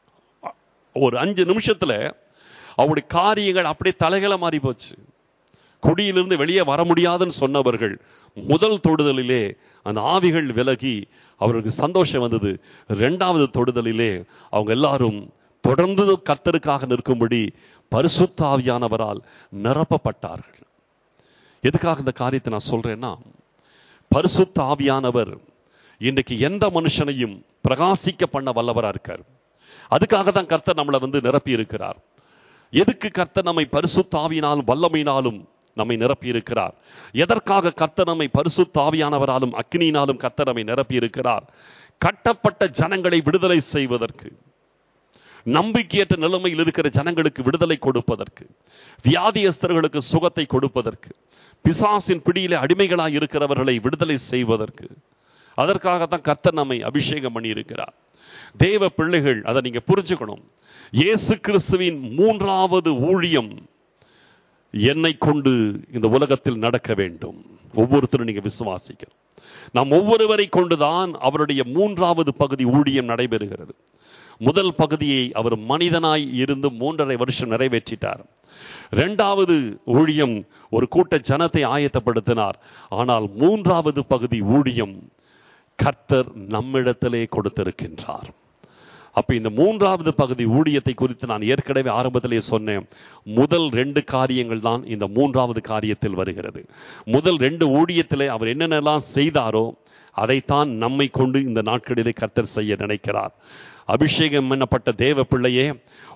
ஒரு அஞ்சு நிமிஷத்துல அவருடைய காரியங்கள் அப்படியே தலைகளை மாறி போச்சு குடியிலிருந்து வெளியே வர முடியாதுன்னு சொன்னவர்கள் முதல் தொடுதலிலே அந்த ஆவிகள் விலகி அவருக்கு சந்தோஷம் வந்தது இரண்டாவது தொடுதலிலே அவங்க எல்லாரும் தொடர்ந்து கர்த்தருக்காக நிற்கும்படி பரிசுத்த ஆவியானவரால் நிரப்பப்பட்டார்கள் எதுக்காக இந்த காரியத்தை நான் சொல்றேன்னா பரிசுத்த ஆவியானவர் இன்றைக்கு எந்த மனுஷனையும் பிரகாசிக்க பண்ண வல்லவரா இருக்கார் அதுக்காக தான் கர்த்தர் நம்மளை வந்து நிரப்பி இருக்கிறார் எதுக்கு கர்த்தர் நம்மை பரிசுத்த ஆவியினாலும் வல்லமையினாலும் நம்மை நிரப்பி இருக்கிறார் எதற்காக கர்த்தர் நம்மை பரிசுத்த ஆவியானவராலும் அக்னியினாலும் கர்த்தர் நம்மை நிரப்பி இருக்கிறார் கட்டப்பட்ட ஜனங்களை விடுதலை செய்வதற்கு நம்பிக்கையற்ற நிலைமையில் இருக்கிற ஜனங்களுக்கு விடுதலை கொடுப்பதற்கு வியாதியஸ்தர்களுக்கு சுகத்தை கொடுப்பதற்கு பிசாசின் பிடியிலே அடிமைகளாய் இருக்கிறவர்களை விடுதலை செய்வதற்கு அதற்காகத்தான் கர்த்தர் நம்மை அபிஷேகம் பண்ணி இருக்கிறார் தேவ பிள்ளைகள் அதை நீங்க புரிஞ்சுக்கணும் இயேசு கிறிஸ்துவின் மூன்றாவது ஊழியம் என்னை கொண்டு இந்த உலகத்தில் நடக்க வேண்டும் ஒவ்வொருத்தரும் நீங்க விசுவாசிக்கணும் நாம் ஒவ்வொருவரை கொண்டுதான் அவருடைய மூன்றாவது பகுதி ஊழியம் நடைபெறுகிறது முதல் பகுதியை அவர் மனிதனாய் இருந்து மூன்றரை வருஷம் நிறைவேற்றிட்டார் இரண்டாவது ஊழியம் ஒரு கூட்ட ஜனத்தை ஆயத்தப்படுத்தினார் ஆனால் மூன்றாவது பகுதி ஊழியம் கர்த்தர் நம்மிடத்திலே கொடுத்திருக்கின்றார் அப்ப இந்த மூன்றாவது பகுதி ஊழியத்தை குறித்து நான் ஏற்கனவே ஆரம்பத்திலே சொன்னேன் முதல் ரெண்டு காரியங்கள் தான் இந்த மூன்றாவது காரியத்தில் வருகிறது முதல் ரெண்டு ஊழியத்திலே அவர் என்னென்னலாம் செய்தாரோ அதைத்தான் நம்மை கொண்டு இந்த நாட்களிலே கர்த்தர் செய்ய நினைக்கிறார் அபிஷேகம் என்னப்பட்ட தேவ பிள்ளையே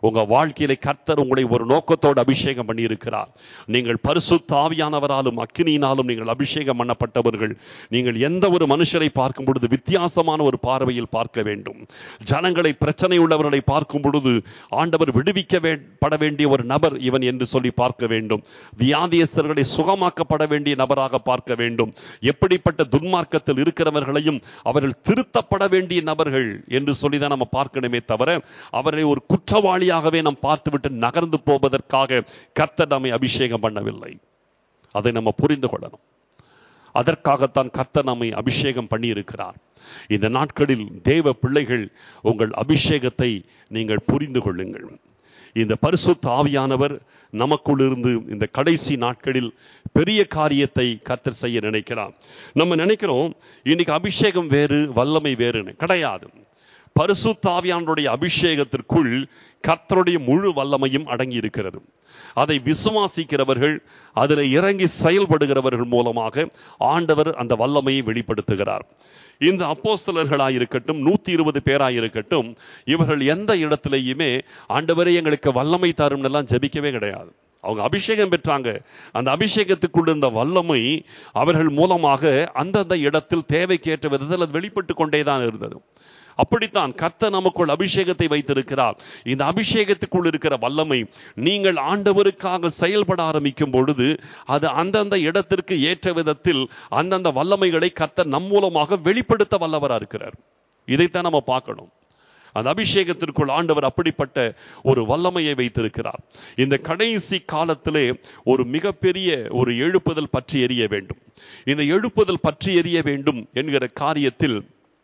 உங்க வாழ்க்கையில கர்த்தர் உங்களை ஒரு நோக்கத்தோடு அபிஷேகம் பண்ணி இருக்கிறார் நீங்கள் பரிசுத்த ஆவியானவராலும் அக்கினியினாலும் நீங்கள் அபிஷேகம் பண்ணப்பட்டவர்கள் நீங்கள் எந்த ஒரு மனுஷரை பார்க்கும் பொழுது வித்தியாசமான ஒரு பார்வையில் பார்க்க வேண்டும் ஜனங்களை பிரச்சனை உள்ளவர்களை பார்க்கும் பொழுது ஆண்டவர் விடுவிக்க வே- பட வேண்டிய ஒரு நபர் இவன் என்று சொல்லி பார்க்க வேண்டும் வியாதியஸ்தர்களை சுகமாக்கப்பட வேண்டிய நபராக பார்க்க வேண்டும் எப்படிப்பட்ட துன்மார்க்கத்தில் இருக்கிறவர்களையும் அவர்கள் திருத்தப்பட வேண்டிய நபர்கள் என்று சொல்லிதான் நம்ம பார்க்கணுமே தவிர அவர்களை ஒரு குற்றவாளியாகவே நாம் பார்த்துவிட்டு நகர்ந்து போவதற்காக கர்த்தர் நம்மை அபிஷேகம் பண்ணவில்லை அதை நம்ம புரிந்து கொள்ளணும் அதற்காகத்தான் கர்த்தர் நம்மை அபிஷேகம் பண்ணி இருக்கிறார் இந்த நாட்களில் தேவ பிள்ளைகள் உங்கள் அபிஷேகத்தை நீங்கள் புரிந்து கொள்ளுங்கள் இந்த பரிசுத்த ஆவியானவர் நமக்குள் இருந்து இந்த கடைசி நாட்களில் பெரிய காரியத்தை கர்த்தர் செய்ய நினைக்கிறார் நம்ம நினைக்கிறோம் இன்னைக்கு அபிஷேகம் வேறு வல்லமை வேறுன்னு கிடையாது பரிசுத்த ஆவியானவருடைய அபிஷேகத்திற்குள் கர்த்தருடைய முழு வல்லமையும் அடங்கி இருக்கிறது அதை விசுவாசிக்கிறவர்கள் அதில் இறங்கி செயல்படுகிறவர்கள் மூலமாக ஆண்டவர் அந்த வல்லமையை வெளிப்படுத்துகிறார் இந்த அப்போஸ்தலர்களாய் இருக்கட்டும் நூத்தி இருபது பேராய் இருக்கட்டும் இவர்கள் எந்த இடத்திலேயுமே ஆண்டவரே எங்களுக்கு வல்லமை தரும் எல்லாம் ஜெபிக்கவே கிடையாது அவங்க அபிஷேகம் பெற்றாங்க அந்த அபிஷேகத்துக்குள்ள இருந்த வல்லமை அவர்கள் மூலமாக அந்தந்த இடத்தில் தேவைக்கேற்ற விதத்தில் அது வெளிப்பட்டு கொண்டேதான் இருந்தது அப்படித்தான் கர்த்தர் நமக்குள் அபிஷேகத்தை வைத்திருக்கிறார் இந்த அபிஷேகத்துக்குள் இருக்கிற வல்லமை நீங்கள் ஆண்டவருக்காக செயல்பட ஆரம்பிக்கும் பொழுது அது அந்தந்த இடத்திற்கு ஏற்ற விதத்தில் அந்தந்த வல்லமைகளை கர்த்தர் நம் மூலமாக வெளிப்படுத்த வல்லவரா இருக்கிறார் இதைத்தான் நம்ம பார்க்கணும் அந்த அபிஷேகத்திற்குள் ஆண்டவர் அப்படிப்பட்ட ஒரு வல்லமையை வைத்திருக்கிறார் இந்த கடைசி காலத்திலே ஒரு மிகப்பெரிய ஒரு எழுப்புதல் பற்றி எரிய வேண்டும் இந்த எழுப்புதல் பற்றி எரிய வேண்டும் என்கிற காரியத்தில்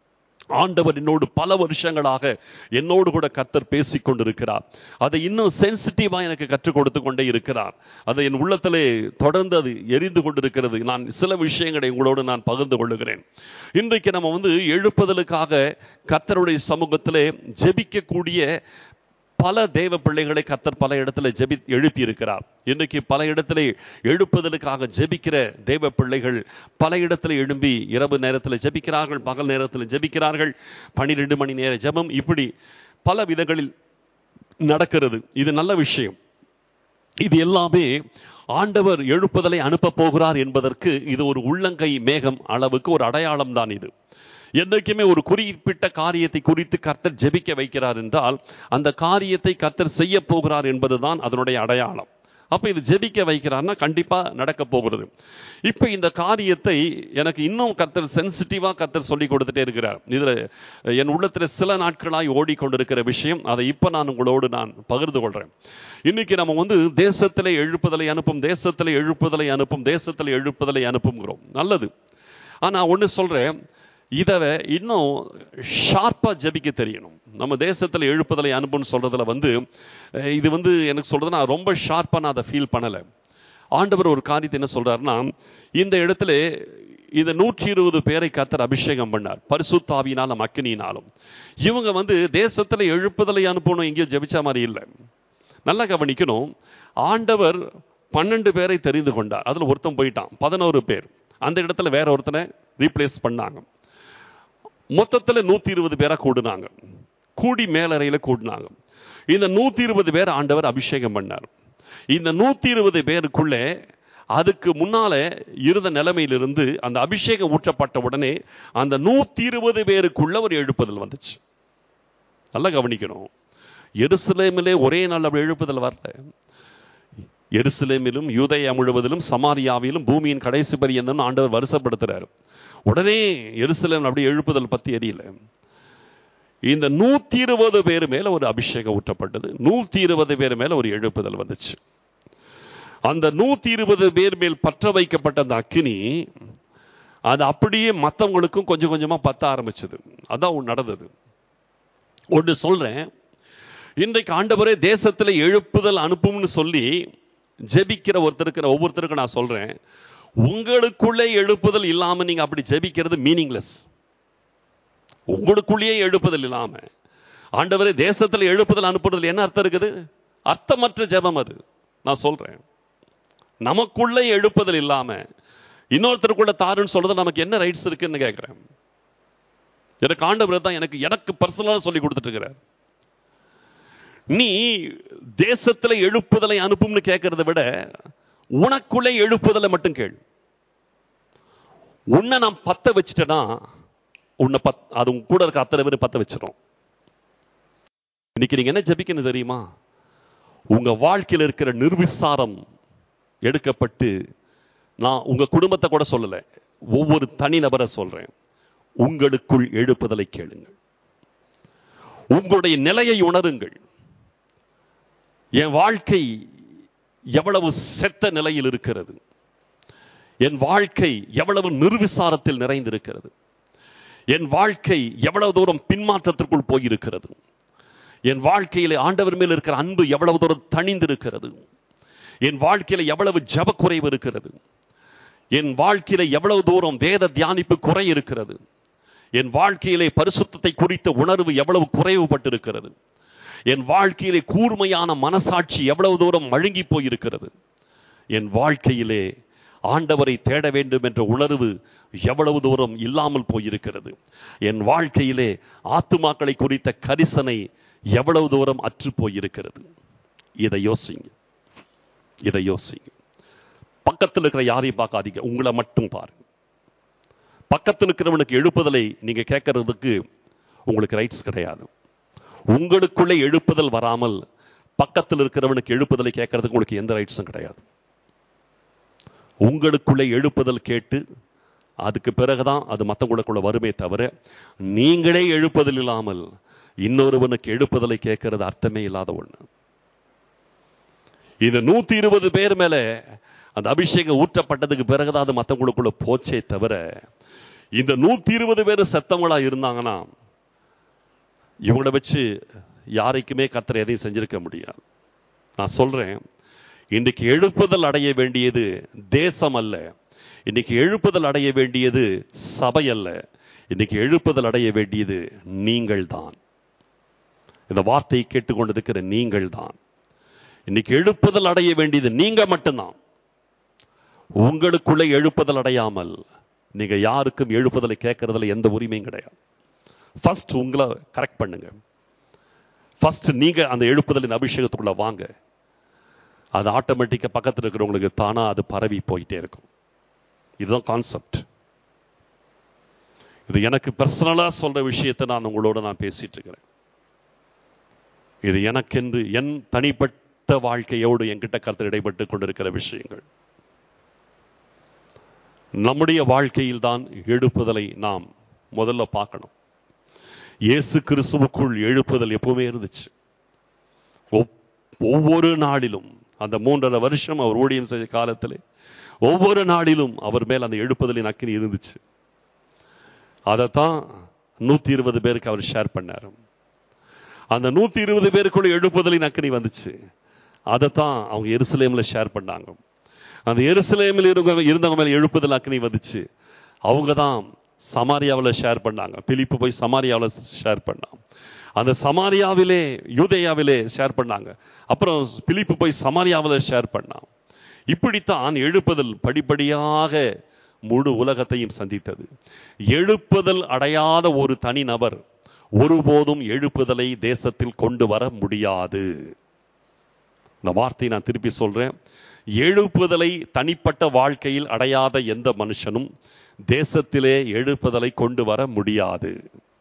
ஆண்டவர் என்னோடு பல வருஷங்களாக என்னோடு கூட கர்த்தர் பேசிக் கொண்டிருக்கிறார் அதை இன்னும் சென்சிட்டிவா எனக்கு கற்றுக் கொடுத்து கொண்டே இருக்கிறார் அதை என் உள்ளத்திலே தொடர்ந்து அது எரிந்து கொண்டிருக்கிறது நான் சில விஷயங்களை உங்களோடு நான் பகிர்ந்து கொள்ளுகிறேன் இன்றைக்கு நம்ம வந்து எழுப்புதலுக்காக கர்த்தருடைய சமூகத்திலே ஜெபிக்கக்கூடிய பல தேவ பிள்ளைகளை கர்த்தர் பல இடத்துல ஜெபி எழுப்பி இருக்கிறார் இன்றைக்கு பல இடத்துல எழுப்புதலுக்காக ஜெபிக்கிற தேவ பிள்ளைகள் பல இடத்துல எழும்பி இரவு நேரத்தில் ஜெபிக்கிறார்கள் பகல் நேரத்தில் ஜெபிக்கிறார்கள் பனிரெண்டு மணி நேர ஜெபம் இப்படி பல விதங்களில் நடக்கிறது இது நல்ல விஷயம் இது எல்லாமே ஆண்டவர் எழுப்புதலை அனுப்ப போகிறார் என்பதற்கு இது ஒரு உள்ளங்கை மேகம் அளவுக்கு ஒரு அடையாளம் தான் இது என்றைக்குமே ஒரு குறிப்பிட்ட காரியத்தை குறித்து கர்த்தர் ஜெபிக்க வைக்கிறார் என்றால் அந்த காரியத்தை கர்த்தர் செய்ய போகிறார் என்பதுதான் அதனுடைய அடையாளம் அப்ப இது ஜெபிக்க வைக்கிறார்னா கண்டிப்பா நடக்க போகிறது இப்ப இந்த காரியத்தை எனக்கு இன்னும் கர்த்தர் சென்சிட்டிவா கர்த்தர் சொல்லி கொடுத்துட்டே இருக்கிறார் இதுல என் உள்ளத்துல சில நாட்களாய் ஓடிக்கொண்டிருக்கிற விஷயம் அதை இப்ப நான் உங்களோடு நான் பகிர்ந்து கொள்றேன் இன்னைக்கு நம்ம வந்து தேசத்திலே எழுப்புதலை அனுப்பும் தேசத்திலே எழுப்புதலை அனுப்பும் தேசத்திலே எழுப்புதலை அனுப்புங்கிறோம் நல்லது ஆனா ஒண்ணு சொல்றேன் இதை இன்னும் ஷார்ப்பா ஜெபிக்க தெரியணும் நம்ம தேசத்துல எழுப்புதலை அனுப்புன்னு சொல்றதுல வந்து அஹ், இது வந்து எனக்கு சொல்றது நான் ரொம்ப ஷார்ப்பா நான் அதை ஃபீல் பண்ணல ஆண்டவர் ஒரு காரியத்தை என்ன சொல்றாருன்னா இந்த இடத்துல இந்த நூற்றி இருபது பேரை கத்தர் அபிஷேகம் பண்ணார் பரிசுத்தாவினாலும் அக்கினியினாலும் இவங்க வந்து தேசத்துல எழுப்புதலை அனுப்பணும் எங்கேயோ ஜெபிச்ச மாதிரி இல்லை நல்லா கவனிக்கணும் ஆண்டவர் பன்னெண்டு பேரை தெரிந்து கொண்டார் அதுல ஒருத்தன் போயிட்டான் பதினோரு பேர் அந்த இடத்துல வேற ஒருத்தனை ரீப்ளேஸ் பண்ணாங்க மொத்தத்துல நூத்தி இருபது பேரா கூடுனாங்க கூடி மேலறையில கூடினாங்க இந்த நூத்தி இருபது பேர் ஆண்டவர் அபிஷேகம் பண்ணார் இந்த நூத்தி இருபது பேருக்குள்ளே அதுக்கு முன்னால இருந்த நிலைமையிலிருந்து அந்த அபிஷேகம் ஊற்றப்பட்ட உடனே அந்த நூத்தி இருபது பேருக்குள்ள ஒரு எழுப்புதல் வந்துச்சு நல்லா கவனிக்கணும் எருசலேமிலே ஒரே நாள் அப்படி எழுப்புதல் வரல எருசலேமிலும் யூதயா முழுவதிலும் சமாரியாவிலும் பூமியின் கடைசி பரியந்தம் ஆண்டவர் வருஷப்படுத்துறாரு உடனே எருசலேம் அப்படி எழுப்புதல் பத்தி எரியல இந்த நூத்தி இருபது பேர் மேல ஒரு அபிஷேகம் ஊற்றப்பட்டது நூத்தி இருபது பேர் மேல ஒரு எழுப்புதல் வந்துச்சு அந்த நூத்தி இருபது பேர் மேல் பற்ற வைக்கப்பட்ட அந்த அக்கினி அது அப்படியே மத்தவங்களுக்கும் கொஞ்சம் கொஞ்சமா பத்த ஆரம்பிச்சது அதான் ஒண்ணு நடந்தது ஒன்று சொல்றேன் இன்றைக்கு ஆண்டவரே தேசத்துல எழுப்புதல் அனுப்பும்னு சொல்லி ஜெபிக்கிற ஒருத்தருக்கு ஒவ்வொருத்தருக்கும் நான் சொல்றேன் உங்களுக்குள்ளே எழுப்புதல் இல்லாம நீங்க அப்படி ஜெபிக்கிறது மீனிங்லெஸ் உங்களுக்குள்ளேயே எழுப்புதல் இல்லாம ஆண்டவரே தேசத்துல எழுப்புதல் அனுப்புறதுல என்ன அர்த்தம் இருக்குது அர்த்தமற்ற ஜெபம் அது நான் சொல்றேன் நமக்குள்ளே எழுப்புதல் இல்லாம இன்னொருத்தருக்குள்ள தாருன்னு சொல்றது நமக்கு என்ன ரைட்ஸ் இருக்குன்னு கேட்கிறேன் எனக்கு ஆண்டவர் தான் எனக்கு எனக்கு பர்சனலா சொல்லி கொடுத்துட்டு இருக்கிறார் நீ தேசத்துல எழுப்புதலை அனுப்பும்னு கேட்கறத விட உனக்குள்ளே எழுப்புதலை மட்டும் கேள் உன்னை நான் பத்த வச்சுட்டேன்னா உன்னை பத் அது உன் கூட இருக்க அத்தனை பேர் பத்த வச்சிடும் இன்னைக்கு நீங்க என்ன ஜெபிக்கணும் தெரியுமா உங்க வாழ்க்கையில் இருக்கிற நிர்விசாரம் எடுக்கப்பட்டு நான் உங்க குடும்பத்தை கூட சொல்லல ஒவ்வொரு தனிநபரை சொல்றேன் உங்களுக்குள் எழுப்புதலை கேளுங்கள் உங்களுடைய நிலையை உணருங்கள் என் வாழ்க்கை எவ்வளவு செத்த நிலையில் இருக்கிறது என் வாழ்க்கை எவ்வளவு நிர்விசாரத்தில் நிறைந்திருக்கிறது என் வாழ்க்கை எவ்வளவு தூரம் பின்மாற்றத்திற்குள் போயிருக்கிறது என் வாழ்க்கையிலே ஆண்டவர் மேல் இருக்கிற அன்பு எவ்வளவு தூரம் தணிந்திருக்கிறது என் வாழ்க்கையில எவ்வளவு ஜப குறைவு இருக்கிறது என் வாழ்க்கையில எவ்வளவு தூரம் வேத தியானிப்பு குறை இருக்கிறது என் வாழ்க்கையிலே பரிசுத்தத்தை குறித்த உணர்வு எவ்வளவு குறைவுபட்டிருக்கிறது என் வாழ்க்கையிலே கூர்மையான மனசாட்சி எவ்வளவு தூரம் மழுங்கி போயிருக்கிறது என் வாழ்க்கையிலே ஆண்டவரை தேட வேண்டும் என்ற உணர்வு எவ்வளவு தூரம் இல்லாமல் போயிருக்கிறது என் வாழ்க்கையிலே ஆத்துமாக்களை குறித்த கரிசனை எவ்வளவு தூரம் அற்று போயிருக்கிறது இதை யோசிங்க இதை யோசிங்க பக்கத்தில் இருக்கிற யாரையும் பார்க்காதீங்க உங்களை மட்டும் பாருங்க பக்கத்தில் இருக்கிறவனுக்கு எழுப்புதலை நீங்க கேட்கறதுக்கு உங்களுக்கு ரைட்ஸ் கிடையாது உங்களுக்குள்ளே எழுப்புதல் வராமல் பக்கத்தில் இருக்கிறவனுக்கு எழுப்புதலை கேட்கறதுக்கு உங்களுக்கு எந்த ரைட்ஸும் கிடையாது உங்களுக்குள்ளே எழுப்புதல் கேட்டு அதுக்கு பிறகுதான் அது மற்றவங்களுக்குள்ள வருமே தவிர நீங்களே எழுப்புதல் இல்லாமல் இன்னொருவனுக்கு எழுப்புதலை கேட்கறது அர்த்தமே இல்லாத ஒண்ணு இது நூத்தி இருபது பேர் மேல அந்த அபிஷேகம் ஊற்றப்பட்டதுக்கு பிறகுதான் அது மற்றவங்களுக்குள்ள போச்சே தவிர இந்த நூத்தி இருபது பேர் செத்தவங்களா இருந்தாங்கன்னா இவங்கள வச்சு யாரைக்குமே கத்தர் எதையும் செஞ்சிருக்க முடியாது நான் சொல்றேன் இன்னைக்கு எழுப்புதல் அடைய வேண்டியது தேசம் அல்ல இன்னைக்கு எழுப்புதல் அடைய வேண்டியது சபை அல்ல இன்னைக்கு எழுப்புதல் அடைய வேண்டியது நீங்கள் தான் இந்த வார்த்தையை கேட்டுக்கொண்டிருக்கிற நீங்கள் தான் இன்னைக்கு எழுப்புதல் அடைய வேண்டியது நீங்க மட்டும்தான் உங்களுக்குள்ளே எழுப்புதல் அடையாமல் நீங்க யாருக்கும் எழுப்புதலை கேட்கறதுல எந்த உரிமையும் கிடையாது ஃபர்ஸ்ட் உங்களை கரெக்ட் பண்ணுங்க ஃபர்ஸ்ட் நீங்க அந்த எழுப்புதலின் அபிஷேகத்துக்குள்ள வாங்க அது ஆட்டோமேட்டிக்கா பக்கத்தில் இருக்கிறவங்களுக்கு தானா அது பரவி போயிட்டே இருக்கும் இதுதான் கான்செப்ட் இது எனக்கு பர்சனலா சொல்ற விஷயத்தை நான் உங்களோட நான் பேசிட்டு இருக்கிறேன் இது எனக்கென்று என் தனிப்பட்ட வாழ்க்கையோடு என்கிட்ட கருத்து இடைப்பட்டு கொண்டிருக்கிற விஷயங்கள் நம்முடைய வாழ்க்கையில் தான் எழுப்புதலை நாம் முதல்ல பார்க்கணும் இயேசு கிறிஸ்துவுக்குள் எழுப்புதல் எப்பவுமே இருந்துச்சு ஒவ்வொரு நாளிலும் அந்த மூன்றரை வருஷம் அவர் ஊழியம் செய்த காலத்தில் ஒவ்வொரு நாளிலும் அவர் மேல் அந்த எழுப்புதலின் அக்கினி இருந்துச்சு அதைத்தான் நூத்தி இருபது பேருக்கு அவர் ஷேர் பண்ணார் அந்த நூத்தி இருபது பேருக்குள்ள எழுப்புதலின் அக்கினி வந்துச்சு அதைத்தான் அவங்க எருசலேம்ல ஷேர் பண்ணாங்க அந்த எருசலேமில் இருந்தவங்க இருந்தவங்க மேல எழுப்புதல் அக்கினி வந்துச்சு அவங்க தான் சமாரியாவில் ஷேர் பண்ணாங்க பிலிப்பு போய் சமாரியாவில் ஷேர் பண்ணான் அந்த சமாரியாவிலே யூதேயாவிலே ஷேர் பண்ணாங்க அப்புறம் பிலிப்பு போய் சமாரியாவில் ஷேர் பண்ணான் இப்படித்தான் எழுப்புதல் படிப்படியாக முழு உலகத்தையும் சந்தித்தது எழுப்புதல் அடையாத ஒரு தனி நபர் ஒருபோதும் எழுப்புதலை தேசத்தில் கொண்டு வர முடியாது இந்த வார்த்தையை நான் திருப்பி சொல்றேன் எழுப்புதலை தனிப்பட்ட வாழ்க்கையில் அடையாத எந்த மனுஷனும் தேசத்திலே எழுப்புதலை கொண்டு வர முடியாது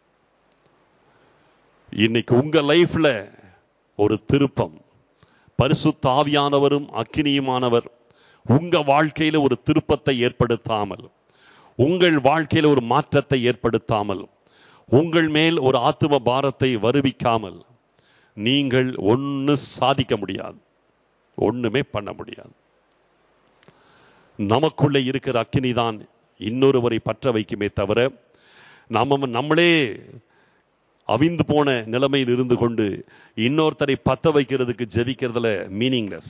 இன்னைக்கு உங்க லைஃப்ல ஒரு திருப்பம் பரிசுத்தாவியானவரும் அக்கினியுமானவர் உங்க வாழ்க்கையில ஒரு திருப்பத்தை ஏற்படுத்தாமல் உங்கள் வாழ்க்கையில ஒரு மாற்றத்தை ஏற்படுத்தாமல் உங்கள் மேல் ஒரு ஆத்தும பாரத்தை வருவிக்காமல் நீங்கள் ஒன்னு சாதிக்க முடியாது ஒண்ணுமே பண்ண முடியாது நமக்குள்ளே இருக்கிற அக்கினி தான் இன்னொருவரை பற்ற வைக்குமே தவிர நாம நம்மளே அவிந்து போன நிலைமையில் இருந்து கொண்டு இன்னொருத்தரை பத்த வைக்கிறதுக்கு ஜெபிக்கிறதுல மீனிங்லெஸ்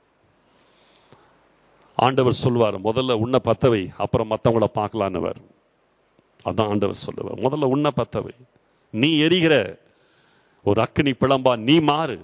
ஆண்டவர் சொல்வார் முதல்ல உன்னை பத்தவை அப்புறம் மற்றவங்கள பார்க்கலான்னுவர் அதான் ஆண்டவர் சொல்லுவார் முதல்ல உன்னை பத்தவை நீ எரிகிற ஒரு அக்கினி பிளம்பா நீ மாறு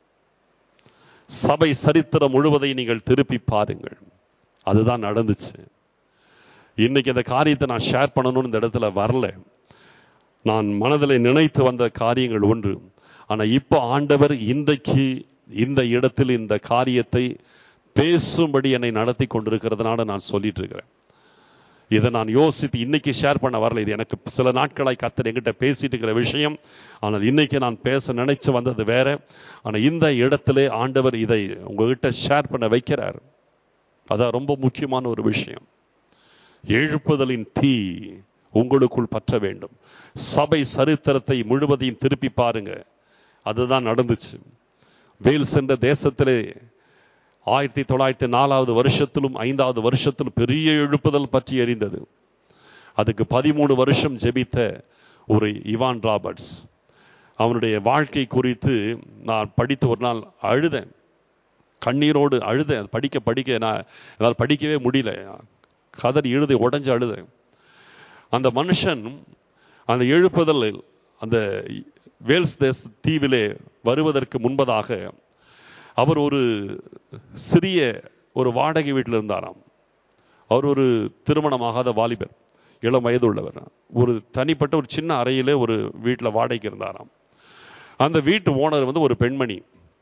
சபை சரித்திரம் முழுவதை நீங்கள் திருப்பி பாருங்கள் அதுதான் நடந்துச்சு இன்னைக்கு அந்த காரியத்தை நான் ஷேர் பண்ணணும்னு இந்த இடத்துல வரல நான் மனதில் நினைத்து வந்த காரியங்கள் ஒன்று ஆனா இப்போ ஆண்டவர் இன்றைக்கு இந்த இடத்தில் இந்த காரியத்தை பேசும்படி என்னை நடத்தி கொண்டிருக்கிறதுனால நான் சொல்லிட்டு இருக்கிறேன் இதை நான் யோசித்து இன்னைக்கு ஷேர் பண்ண வரல இது எனக்கு சில நாட்களாய் கத்தர் என்கிட்ட பேசிட்டு இருக்கிற விஷயம் ஆனால் இன்னைக்கு நான் பேச நினைச்சு வந்தது வேற ஆனா இந்த இடத்திலே ஆண்டவர் இதை உங்ககிட்ட ஷேர் பண்ண வைக்கிறார் அதான் ரொம்ப முக்கியமான ஒரு விஷயம் எழுப்புதலின் தீ உங்களுக்குள் பற்ற வேண்டும் சபை சரித்திரத்தை முழுவதையும் திருப்பி பாருங்க அதுதான் நடந்துச்சு வேல் சென்ற தேசத்திலே ஆயிரத்தி தொள்ளாயிரத்தி நாலாவது வருஷத்திலும் ஐந்தாவது வருஷத்திலும் பெரிய எழுப்புதல் பற்றி எறிந்தது அதுக்கு பதிமூணு வருஷம் ஜெபித்த ஒரு இவான் ராபர்ட்ஸ் அவனுடைய வாழ்க்கை குறித்து நான் படித்து ஒரு நாள் அழுதேன் கண்ணீரோடு அழுதேன் படிக்க படிக்க நான் என்னால் படிக்கவே முடியல கதறி எழுதி உடஞ்சு அழுதேன் அந்த மனுஷன் அந்த எழுப்புதலில் அந்த வேல்ஸ் தேச தீவிலே வருவதற்கு முன்பதாக அவர் ஒரு சிறிய ஒரு வாடகை வீட்டில் இருந்தாராம் அவர் ஒரு திருமணமாகாத வாலிபர் இளம் வயது உள்ளவர் ஒரு தனிப்பட்ட ஒரு சின்ன அறையிலே ஒரு வீட்டில் வாடகைக்கு இருந்தாராம் அந்த வீட்டு ஓனர் வந்து ஒரு பெண்மணி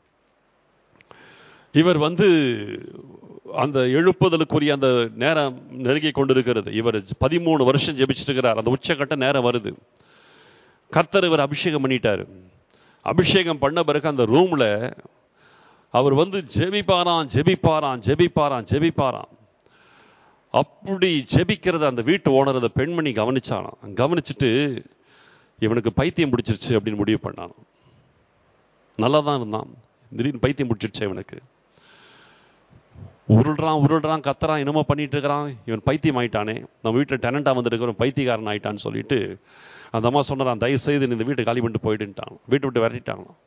இவர் வந்து அந்த எழுப்புதலுக்குரிய அந்த நேரம் நெருங்கி கொண்டிருக்கிறது இவர் பதிமூணு வருஷம் ஜெபிச்சுட்டு இருக்கிறார் அந்த உச்சக்கட்ட நேரம் வருது கர்த்தர் இவர் அபிஷேகம் பண்ணிட்டாரு அபிஷேகம் பண்ண பிறகு அந்த ரூம்ல அவர் வந்து ஜெபிப்பாராம் ஜெபிப்பாராம் ஜெபிப்பாராம் ஜெபிப்பாராம் அப்படி ஜெபிக்கிறத அந்த வீட்டு ஓனர் அந்த பெண்மணி கவனிச்சானாம் கவனிச்சுட்டு இவனுக்கு பைத்தியம் பிடிச்சிருச்சு அப்படின்னு முடிவு பண்ணான் நல்லா தான் இருந்தான் திடீர்னு பைத்தியம் பிடிச்சிருச்சு இவனுக்கு உருள்றான் உருள்றான் கத்துறான் என்னமோ பண்ணிட்டு இருக்கிறான் இவன் பைத்தியம் ஆயிட்டானே நம்ம வீட்டில் டெனண்டா வந்திருக்கிறோம் பைத்தியக்காரன் ஆயிட்டான்னு சொல்லிட்டு அந்த அம்மா சொன்னான் தயவு செய்து இந்த வீட்டை காலி பண்ணிட்டு போயிட்டுட்டான் வீட்டை விட்டு விரட்டிட்டாங்களாம்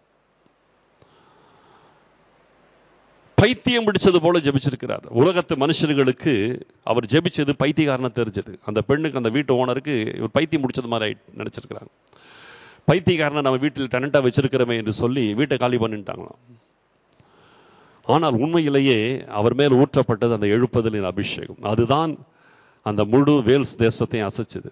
பைத்தியம் பிடிச்சது போல ஜெபிச்சிருக்கிறார் உலகத்து மனுஷர்களுக்கு அவர் ஜெபிச்சது பைத்தியக்காரனை தெரிஞ்சது அந்த பெண்ணுக்கு அந்த வீட்டு ஓனருக்கு இவர் பைத்தியம் பிடிச்சது மாதிரி நினைச்சிருக்கிறாங்க பைத்தியக்காரனை நம்ம வீட்டில் டெனண்டா வச்சிருக்கிறோமே என்று சொல்லி வீட்டை காலி பண்ணிட்டாங்களாம் ஆனால் உண்மையிலேயே அவர் மேல் ஊற்றப்பட்டது அந்த எழுப்புதலின் அபிஷேகம் அதுதான் அந்த முழு வேல்ஸ் தேசத்தையும் அசைச்சது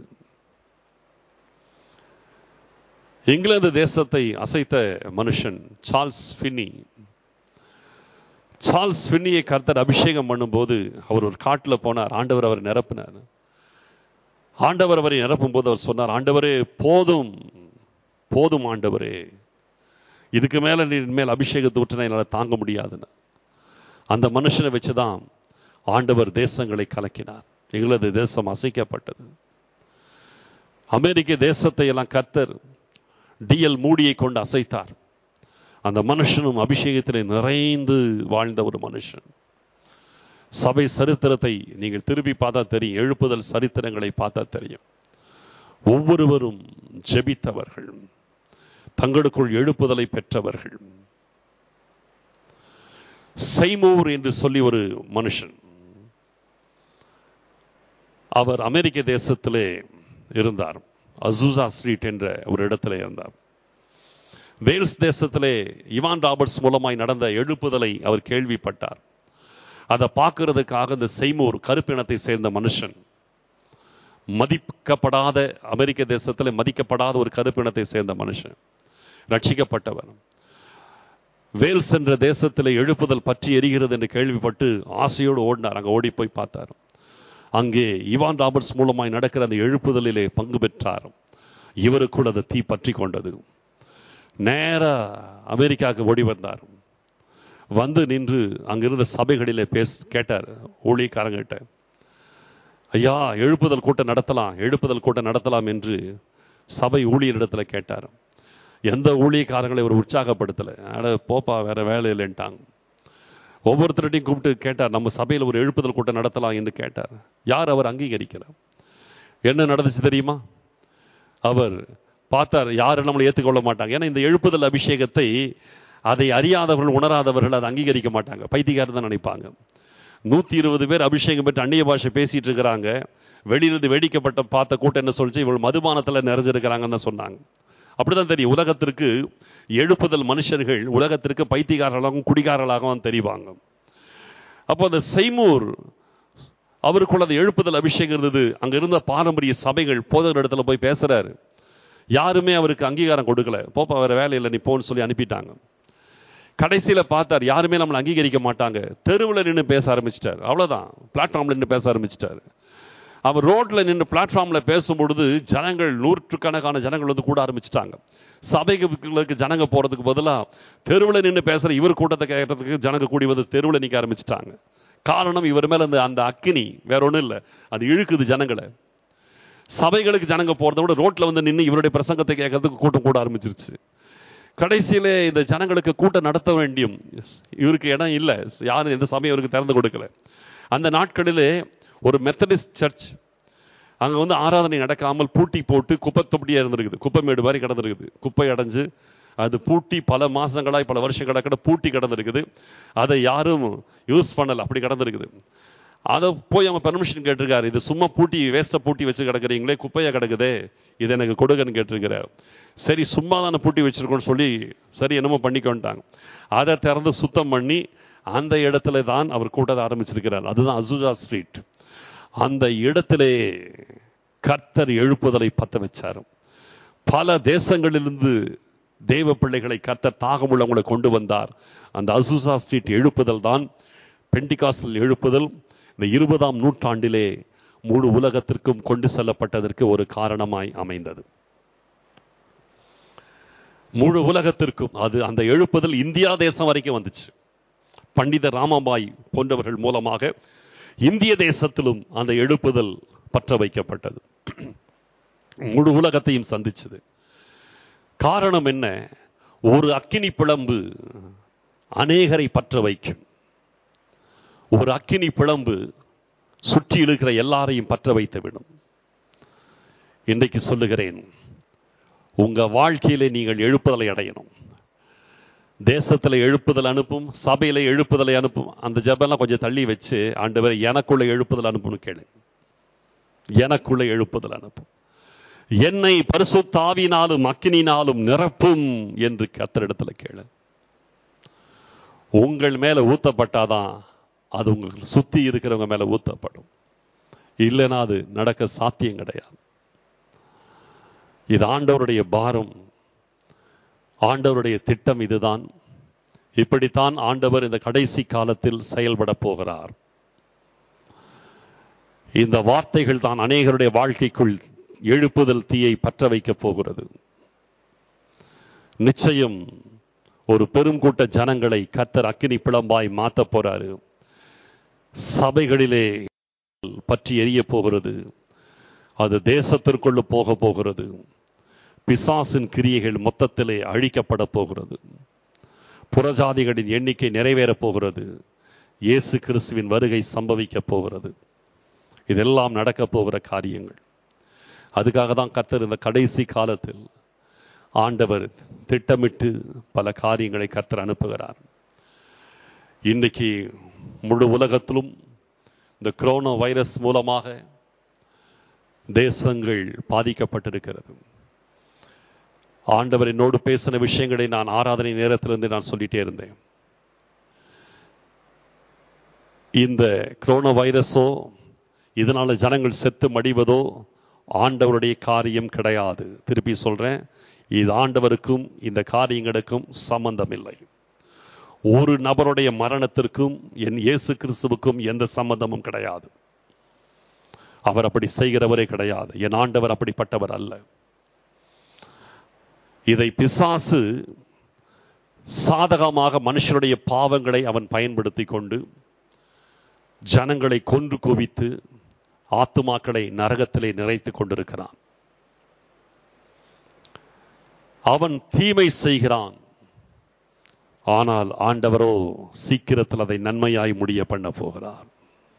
இங்கிலாந்து தேசத்தை அசைத்த மனுஷன் சார்ல்ஸ் ஃபின்னி சார்ல்ஸ் ஃபின்னியை கர்த்தர் அபிஷேகம் பண்ணும்போது அவர் ஒரு காட்டில் போனார் ஆண்டவர் அவர் நிரப்பினார் ஆண்டவர் அவரை நிரப்பும் போது அவர் சொன்னார் ஆண்டவரே போதும் போதும் ஆண்டவரே இதுக்கு மேல நீ மேல் அபிஷேகத்தை ஊற்றினா என்னால் தாங்க முடியாதுன்னு அந்த மனுஷனை வச்சுதான் ஆண்டவர் தேசங்களை கலக்கினார் எங்களது தேசம் அசைக்கப்பட்டது அமெரிக்க தேசத்தை எல்லாம் கர்த்தர் டிஎல் மூடியை கொண்டு அசைத்தார் அந்த மனுஷனும் அபிஷேகத்திலே நிறைந்து வாழ்ந்த ஒரு மனுஷன் சபை சரித்திரத்தை நீங்கள் திருப்பி பார்த்தா தெரியும் எழுப்புதல் சரித்திரங்களை பார்த்தா தெரியும் ஒவ்வொருவரும் ஜெபித்தவர்கள் தங்களுக்குள் எழுப்புதலை பெற்றவர்கள் செய்மூர் என்று சொல்லி ஒரு மனுஷன் அவர் அமெரிக்க தேசத்திலே இருந்தார் அசூசா ஸ்ட்ரீட் என்ற ஒரு இடத்திலே இருந்தார் வேல்ஸ் தேசத்திலே இவான் ராபர்ட்ஸ் மூலமாய் நடந்த எழுப்புதலை அவர் கேள்விப்பட்டார் அதை பார்க்கறதுக்காக இந்த செய்மூர் கருப்பினத்தை சேர்ந்த மனுஷன் மதிக்கப்படாத அமெரிக்க தேசத்திலே மதிக்கப்படாத ஒரு கருப்பினத்தை சேர்ந்த மனுஷன் ரட்சிக்கப்பட்டவர் வேல்ஸ் என்ற தேசத்திலே எழுப்புதல் பற்றி எரிகிறது என்று கேள்விப்பட்டு ஆசையோடு ஓடினார் அங்கே ஓடி போய் பார்த்தார் அங்கே இவான் ராபர்ட்ஸ் மூலமாய் நடக்கிற அந்த எழுப்புதலிலே பங்கு பெற்றார் இவருக்குள் அந்த தீ பற்றி கொண்டது நேர அமெரிக்காவுக்கு ஓடி வந்தார் வந்து நின்று அங்கிருந்த சபைகளிலே பேச கேட்டார் ஊழியக்காரங்கிட்ட ஐயா எழுப்புதல் கூட்டம் நடத்தலாம் எழுப்புதல் கூட்டம் நடத்தலாம் என்று சபை ஊழியரிடத்துல கேட்டார் எந்த ஊழியக்காரங்களை ஒரு உற்சாகப்படுத்தலை அட போப்பா வேற வேலை இல்லைன்ட்டாங்க ஒவ்வொருத்தர்கிட்டையும் கூப்பிட்டு கேட்டார் நம்ம சபையில் ஒரு எழுப்புதல் கூட்டம் நடத்தலாம் என்று கேட்டார் யார் அவர் அங்கீகரிக்கல என்ன நடந்துச்சு தெரியுமா அவர் பார்த்தார் யாரும் நம்மளை ஏற்றுக்கொள்ள மாட்டாங்க ஏன்னா இந்த எழுப்புதல் அபிஷேகத்தை அதை அறியாதவர்கள் உணராதவர்கள் அதை அங்கீகரிக்க மாட்டாங்க பைத்தியக்காரர் தான் நினைப்பாங்க நூத்தி இருபது பேர் அபிஷேகம் பெற்று அந்நிய பாஷை பேசிட்டு இருக்கிறாங்க வெளியிலிருந்து வேடிக்கப்பட்ட பார்த்த கூட்டம் என்ன சொல்லிச்சு இவள் மதுபானத்துல நிறைஞ்சிருக்கிறாங்கன்னு தான் சொன்னாங்க அப்படிதான் தெரியும் உலகத்திற்கு எழுப்புதல் மனுஷர்கள் உலகத்திற்கு பைத்தியக்காரர்களாகவும் குடிகாரர்களாகவும் தெரிவாங்க அப்போ அந்த செய்மூர் அவருக்குள்ள அந்த எழுப்புதல் அபிஷேகம் இருந்தது அங்க இருந்த பாரம்பரிய சபைகள் போதகர் இடத்துல போய் பேசுறாரு யாருமே அவருக்கு அங்கீகாரம் கொடுக்கல போப்பா வேற வேலையில் நீ போன்னு சொல்லி அனுப்பிட்டாங்க கடைசியில பார்த்தார் யாருமே நம்மளை அங்கீகரிக்க மாட்டாங்க தெருவில் நின்று பேச ஆரம்பிச்சிட்டார் அவ்வளவுதான் பிளாட்ஃபார்ம்ல நின்று பேச ஆரம்பிச்சிட்டாரு அவர் ரோட்ல நின்று பிளாட்ஃபார்ம்ல பேசும்பொழுது ஜனங்கள் நூற்றுக்கணக்கான ஜனங்கள் வந்து கூட ஆரம்பிச்சிட்டாங்க சபைகளுக்கு ஜனங்க போறதுக்கு பதிலா தெருவில் நின்று பேசுற இவர் கூட்டத்தை கேட்கறதுக்கு ஜனங்க கூடி வந்து தெருவில் நிக்க ஆரம்பிச்சிட்டாங்க காரணம் இவர் மேல அந்த அந்த அக்கினி வேற ஒண்ணும் இல்லை அது இழுக்குது ஜனங்களை சபைகளுக்கு ஜனங்க போறதை விட ரோட்ல வந்து நின்று இவருடைய பிரசங்கத்தை கேட்கறதுக்கு கூட்டம் கூட ஆரம்பிச்சிருச்சு கடைசியிலே இந்த ஜனங்களுக்கு கூட்டம் நடத்த வேண்டியும் இவருக்கு இடம் இல்லை யாரும் எந்த சமயம் இவருக்கு திறந்து கொடுக்கல அந்த நாட்களிலே ஒரு மெத்தடிஸ்ட் சர்ச் அங்க வந்து ஆராதனை நடக்காமல் பூட்டி போட்டு குப்பை தொப்படியா இருந்திருக்குது குப்பை மேடு மாதிரி கிடந்திருக்குது குப்பை அடைஞ்சு அது பூட்டி பல மாசங்களாய் பல வருஷங்களா கூட பூட்டி கிடந்திருக்குது அதை யாரும் யூஸ் பண்ணல அப்படி கிடந்திருக்குது அதை போய் அவங்க பெர்மிஷன் கேட்டிருக்காரு இது சும்மா பூட்டி வேஸ்ட்டை பூட்டி வச்சு கிடக்குறீங்களே குப்பையா கிடக்குதே இது எனக்கு கொடுங்கன்னு கேட்டிருக்கிறார் சரி சும்மா தானே பூட்டி வச்சிருக்கோம்னு சொல்லி சரி என்னமோ பண்ணிக்கொண்டாங்க அதை திறந்து சுத்தம் பண்ணி அந்த இடத்துல தான் அவர் கூட்டத்தை ஆரம்பிச்சிருக்கிறார் அதுதான் அசுஜா ஸ்ட்ரீட் அந்த இடத்திலே கர்த்தர் எழுப்புதலை பத்த வச்சார் பல தேசங்களிலிருந்து தேவ பிள்ளைகளை கர்த்தர் தாகமுள்ளவங்களை கொண்டு வந்தார் அந்த அசுசா ஸ்ட்ரீட் எழுப்புதல் தான் பெண்டிகாஸ்டல் எழுப்புதல் இந்த இருபதாம் நூற்றாண்டிலே முழு உலகத்திற்கும் கொண்டு செல்லப்பட்டதற்கு ஒரு காரணமாய் அமைந்தது முழு உலகத்திற்கும் அது அந்த எழுப்புதல் இந்தியா தேசம் வரைக்கும் வந்துச்சு பண்டித ராமபாய் போன்றவர்கள் மூலமாக இந்திய தேசத்திலும் அந்த எழுப்புதல் பற்ற வைக்கப்பட்டது முழு உலகத்தையும் சந்திச்சது காரணம் என்ன ஒரு அக்கினி பிளம்பு அநேகரை பற்ற வைக்கும் ஒரு அக்கினி பிளம்பு சுற்றி இழுக்கிற எல்லாரையும் பற்ற வைத்து விடும் இன்றைக்கு சொல்லுகிறேன் உங்க வாழ்க்கையிலே நீங்கள் எழுப்புதலை அடையணும் தேசத்துல எழுப்புதல் அனுப்பும் சபையில எழுப்புதலை அனுப்பும் அந்த ஜபெல்லாம் கொஞ்சம் தள்ளி வச்சு ஆண்டவர் எனக்குள்ள எழுப்புதல் அனுப்பும்னு கேளு எனக்குள்ள எழுப்புதல் அனுப்பும் என்னை பரிசுத்தாவினாலும் அக்கினினாலும் நிரப்பும் என்று கத்தரிடத்துல கேளு உங்கள் மேல ஊத்தப்பட்டாதான் அது உங்களுக்கு சுத்தி இருக்கிறவங்க மேல ஊத்தப்படும் இல்லைன்னா அது நடக்க சாத்தியம் கிடையாது இது ஆண்டவருடைய பாரம் ஆண்டவருடைய திட்டம் இதுதான் இப்படித்தான் ஆண்டவர் இந்த கடைசி காலத்தில் செயல்பட போகிறார் இந்த வார்த்தைகள் தான் அநேகருடைய வாழ்க்கைக்குள் எழுப்புதல் தீயை பற்ற வைக்க போகிறது நிச்சயம் ஒரு பெருங்கூட்ட ஜனங்களை கத்தர் அக்கினி பிளம்பாய் மாத்த போறாரு சபைகளிலே பற்றி எரிய போகிறது அது தேசத்திற்குள்ள போக போகிறது பிசாசின் கிரியைகள் மொத்தத்திலே அழிக்கப்பட போகிறது புறஜாதிகளின் எண்ணிக்கை நிறைவேறப் போகிறது இயேசு கிறிஸ்துவின் வருகை சம்பவிக்க போகிறது இதெல்லாம் நடக்க போகிற காரியங்கள் அதுக்காக தான் கத்தர் இந்த கடைசி காலத்தில் ஆண்டவர் திட்டமிட்டு பல காரியங்களை கத்தர் அனுப்புகிறார் இன்னைக்கு முழு உலகத்திலும் இந்த கொரோனா வைரஸ் மூலமாக தேசங்கள் பாதிக்கப்பட்டிருக்கிறது ஆண்டவர் என்னோடு பேசின விஷயங்களை நான் ஆராதனை நேரத்திலிருந்து நான் சொல்லிட்டே இருந்தேன் இந்த கொரோனா வைரஸோ இதனால ஜனங்கள் செத்து மடிவதோ ஆண்டவருடைய காரியம் கிடையாது திருப்பி சொல்றேன் இது ஆண்டவருக்கும் இந்த காரியங்களுக்கும் சம்பந்தம் இல்லை ஒரு நபருடைய மரணத்திற்கும் என் இயேசு கிறிஸ்துவுக்கும் எந்த சம்பந்தமும் கிடையாது அவர் அப்படி செய்கிறவரே கிடையாது என் ஆண்டவர் அப்படிப்பட்டவர் அல்ல இதை பிசாசு சாதகமாக மனுஷனுடைய பாவங்களை அவன் பயன்படுத்தி கொண்டு ஜனங்களை கொன்று குவித்து ஆத்துமாக்களை நரகத்திலே நிறைத்துக் கொண்டிருக்கிறான் அவன் தீமை செய்கிறான் ஆனால் ஆண்டவரோ சீக்கிரத்தில் அதை நன்மையாய் முடிய பண்ண போகிறார்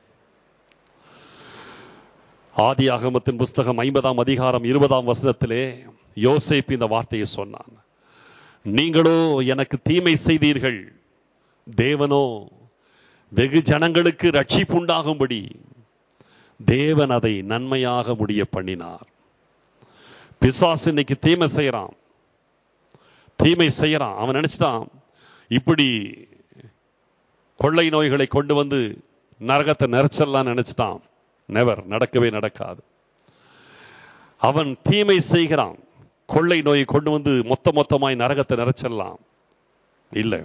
ஆதி ஆகமத்தின் புஸ்தகம் ஐம்பதாம் அதிகாரம் இருபதாம் வசனத்திலே யோசேப் இந்த வார்த்தையை சொன்னான் நீங்களோ எனக்கு தீமை செய்தீர்கள் தேவனோ வெகு ஜனங்களுக்கு ரட்சிப்பு உண்டாகும்படி தேவன் அதை நன்மையாக முடிய பண்ணினார் பிசாசு இன்னைக்கு தீமை செய்யறான் தீமை செய்யறான் அவன் நினைச்சிட்டான் இப்படி கொள்ளை நோய்களை கொண்டு வந்து நரகத்தை நிறைச்சல்லாம் நினைச்சிட்டான் நெவர் நடக்கவே நடக்காது அவன் தீமை செய்கிறான் கொள்ளை நோயை கொண்டு வந்து மொத்த மொத்தமாய் நரகத்தை நிறைச்சிடலாம் இல்லை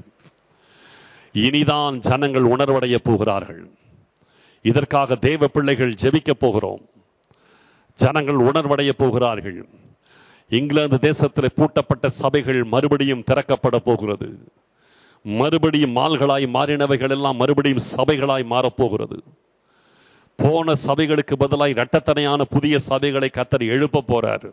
இனிதான் ஜனங்கள் உணர்வடைய போகிறார்கள் இதற்காக தேவ பிள்ளைகள் ஜெபிக்க போகிறோம் ஜனங்கள் உணர்வடைய போகிறார்கள் இங்கிலாந்து தேசத்தில் பூட்டப்பட்ட சபைகள் மறுபடியும் திறக்கப்பட போகிறது மறுபடியும் மால்களாய் மாறினவைகள் எல்லாம் மறுபடியும் சபைகளாய் மாறப்போகிறது போன சபைகளுக்கு பதிலாய் இரட்டத்தனையான புதிய சபைகளை கத்தர் எழுப்ப போறாரு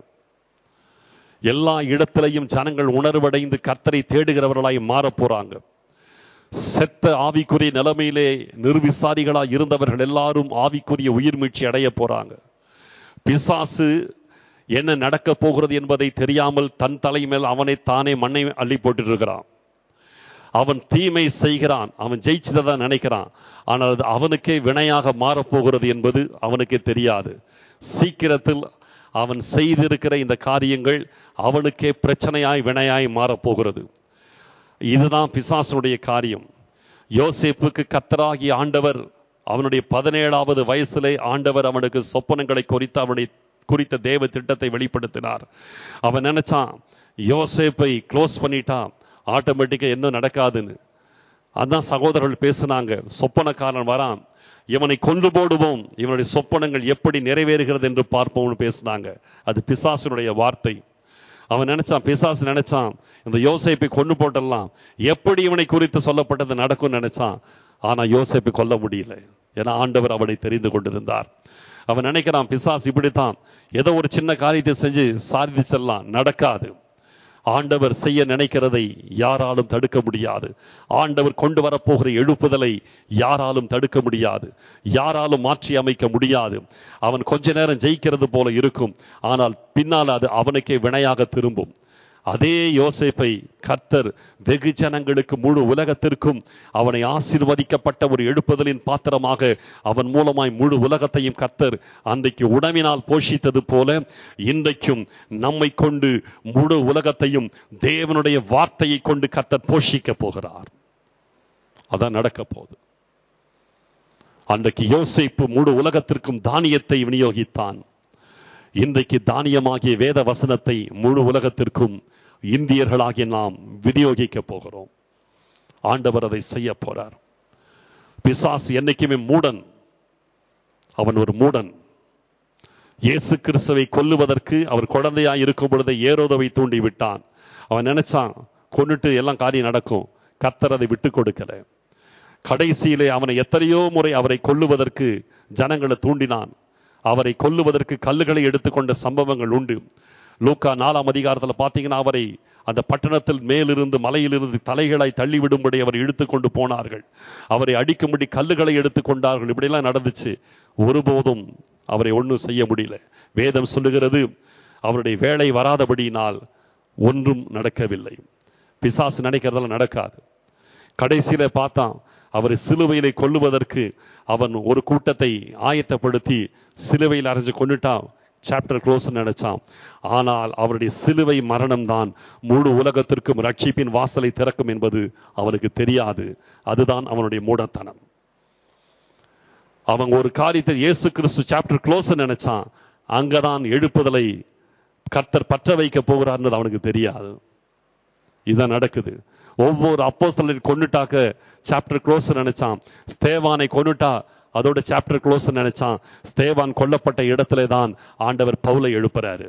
எல்லா இடத்திலையும் ஜனங்கள் உணர்வடைந்து கத்தரை தேடுகிறவர்களாய் மாறப் போறாங்க செத்த ஆவிக்குரிய நிலைமையிலே நிர்விசாரிகளா இருந்தவர்கள் எல்லாரும் ஆவிக்குரிய உயிர் மீட்சி அடைய போறாங்க பிசாசு என்ன நடக்க போகிறது என்பதை தெரியாமல் தன் தலைமேல் அவனை தானே மண்ணை அள்ளி போட்டு இருக்கிறான் அவன் தீமை செய்கிறான் அவன் ஜெயிச்சதான் நினைக்கிறான் ஆனால் அது அவனுக்கே வினையாக மாறப்போகிறது என்பது அவனுக்கே தெரியாது சீக்கிரத்தில் அவன் செய்திருக்கிற இந்த காரியங்கள் அவனுக்கே பிரச்சனையாய் வினையாய் மாறப்போகிறது இதுதான் பிசாசனுடைய காரியம் யோசேப்புக்கு கத்தராகி ஆண்டவர் அவனுடைய பதினேழாவது வயசிலே ஆண்டவர் அவனுக்கு சொப்பனங்களை குறித்து அவனுடைய குறித்த தேவ திட்டத்தை வெளிப்படுத்தினார் அவன் நினைச்சான் யோசேப்பை க்ளோஸ் பண்ணிட்டான் ஆட்டோமேட்டிக்கா என்ன நடக்காதுன்னு அதான் சகோதரர்கள் பேசினாங்க சொப்பனக்காரன் வரான் இவனை கொண்டு போடுவோம் இவனுடைய சொப்பனங்கள் எப்படி நிறைவேறுகிறது என்று பார்ப்போம்னு பேசினாங்க அது பிசாசனுடைய வார்த்தை அவன் நினைச்சான் பிசாசு நினைச்சான் இந்த யோசேப்பை கொண்டு போட்டலாம் எப்படி இவனை குறித்து சொல்லப்பட்டது நடக்கும் நினைச்சான் ஆனா யோசேப்பை கொல்ல முடியல ஏன்னா ஆண்டவர் அவனை தெரிந்து கொண்டிருந்தார் அவன் நினைக்கிறான் பிசாசு இப்படித்தான் ஏதோ ஒரு சின்ன காரியத்தை செஞ்சு சாதிச்செல்லாம் நடக்காது ஆண்டவர் செய்ய நினைக்கிறதை யாராலும் தடுக்க முடியாது ஆண்டவர் கொண்டு வரப்போகிற எழுப்புதலை யாராலும் தடுக்க முடியாது யாராலும் மாற்றி அமைக்க முடியாது அவன் கொஞ்ச நேரம் ஜெயிக்கிறது போல இருக்கும் ஆனால் பின்னால் அது அவனுக்கே வினையாக திரும்பும் அதே யோசேப்பை கர்த்தர் வெகு ஜனங்களுக்கு முழு உலகத்திற்கும் அவனை ஆசீர்வதிக்கப்பட்ட ஒரு எழுப்புதலின் பாத்திரமாக அவன் மூலமாய் முழு உலகத்தையும் கர்த்தர் அன்றைக்கு உணவினால் போஷித்தது போல இன்றைக்கும் நம்மை கொண்டு முழு உலகத்தையும் தேவனுடைய வார்த்தையை கொண்டு கர்த்தர் போஷிக்க போகிறார் அதான் நடக்க போகுது அன்றைக்கு யோசிப்பு முழு உலகத்திற்கும் தானியத்தை விநியோகித்தான் இன்றைக்கு தானியமாகிய வேத வசனத்தை முழு உலகத்திற்கும் இந்தியர்களாகிய நாம் விநியோகிக்க போகிறோம் ஆண்டவர் அதை செய்ய போறார் பிசாசு என்னைக்குமே மூடன் அவன் ஒரு மூடன் இயேசு கிறிஸ்துவை கொல்லுவதற்கு அவர் குழந்தையா இருக்கும் பொழுது ஏரோதவை தூண்டி விட்டான் அவன் நினைச்சான் கொண்டுட்டு எல்லாம் காரியம் நடக்கும் கர்த்தர் அதை விட்டு கொடுக்கல கடைசியிலே அவனை எத்தனையோ முறை அவரை கொல்லுவதற்கு ஜனங்களை தூண்டினான் அவரை கொல்லுவதற்கு கல்லுகளை எடுத்துக்கொண்ட சம்பவங்கள் உண்டு லூக்கா நாலாம் அதிகாரத்தில் பார்த்தீங்கன்னா அவரை அந்த பட்டணத்தில் மேலிருந்து மலையிலிருந்து தலைகளாய் தள்ளிவிடும்படி அவர் இழுத்து கொண்டு போனார்கள் அவரை அடிக்கும்படி கல்லுகளை எடுத்துக்கொண்டார்கள் இப்படியெல்லாம் நடந்துச்சு ஒருபோதும் அவரை ஒன்றும் செய்ய முடியல வேதம் சொல்லுகிறது அவருடைய வேலை வராதபடியினால் ஒன்றும் நடக்கவில்லை பிசாசு நினைக்கிறதெல்லாம் நடக்காது கடைசியில பார்த்தான் அவரை சிலுவையிலே கொல்லுவதற்கு அவன் ஒரு கூட்டத்தை ஆயத்தப்படுத்தி சிலுவையில் அரைஞ்சு கொண்டுட்டான் சாப்டர் க்ளோஸ் நினைச்சான் ஆனால் அவருடைய சிலுவை மரணம் தான் முழு உலகத்திற்கும் ரட்சிப்பின் வாசலை திறக்கும் என்பது அவனுக்கு தெரியாது அதுதான் அவனுடைய மூடத்தனம் அவன் ஒரு காரியத்தை இயேசு கிறிஸ்து சாப்டர் க்ளோஸ் நினைச்சான் அங்கதான் எழுப்புதலை கர்த்தர் பற்ற வைக்க போகிறார்ன்றது அவனுக்கு தெரியாது இதுதான் நடக்குது ஒவ்வொரு அப்போஸ்தலரை கொண்டுட்டாக்க சாப்டர் க்ளோஸ் நினைச்சான் ஸ்தேவானை கொண்டுட்டா அதோட சாப்டர் க்ளோஸ் நினைச்சான் ஸ்தேவான் கொல்லப்பட்ட இடத்துல தான் ஆண்டவர் பவுலை எழுப்புறாரு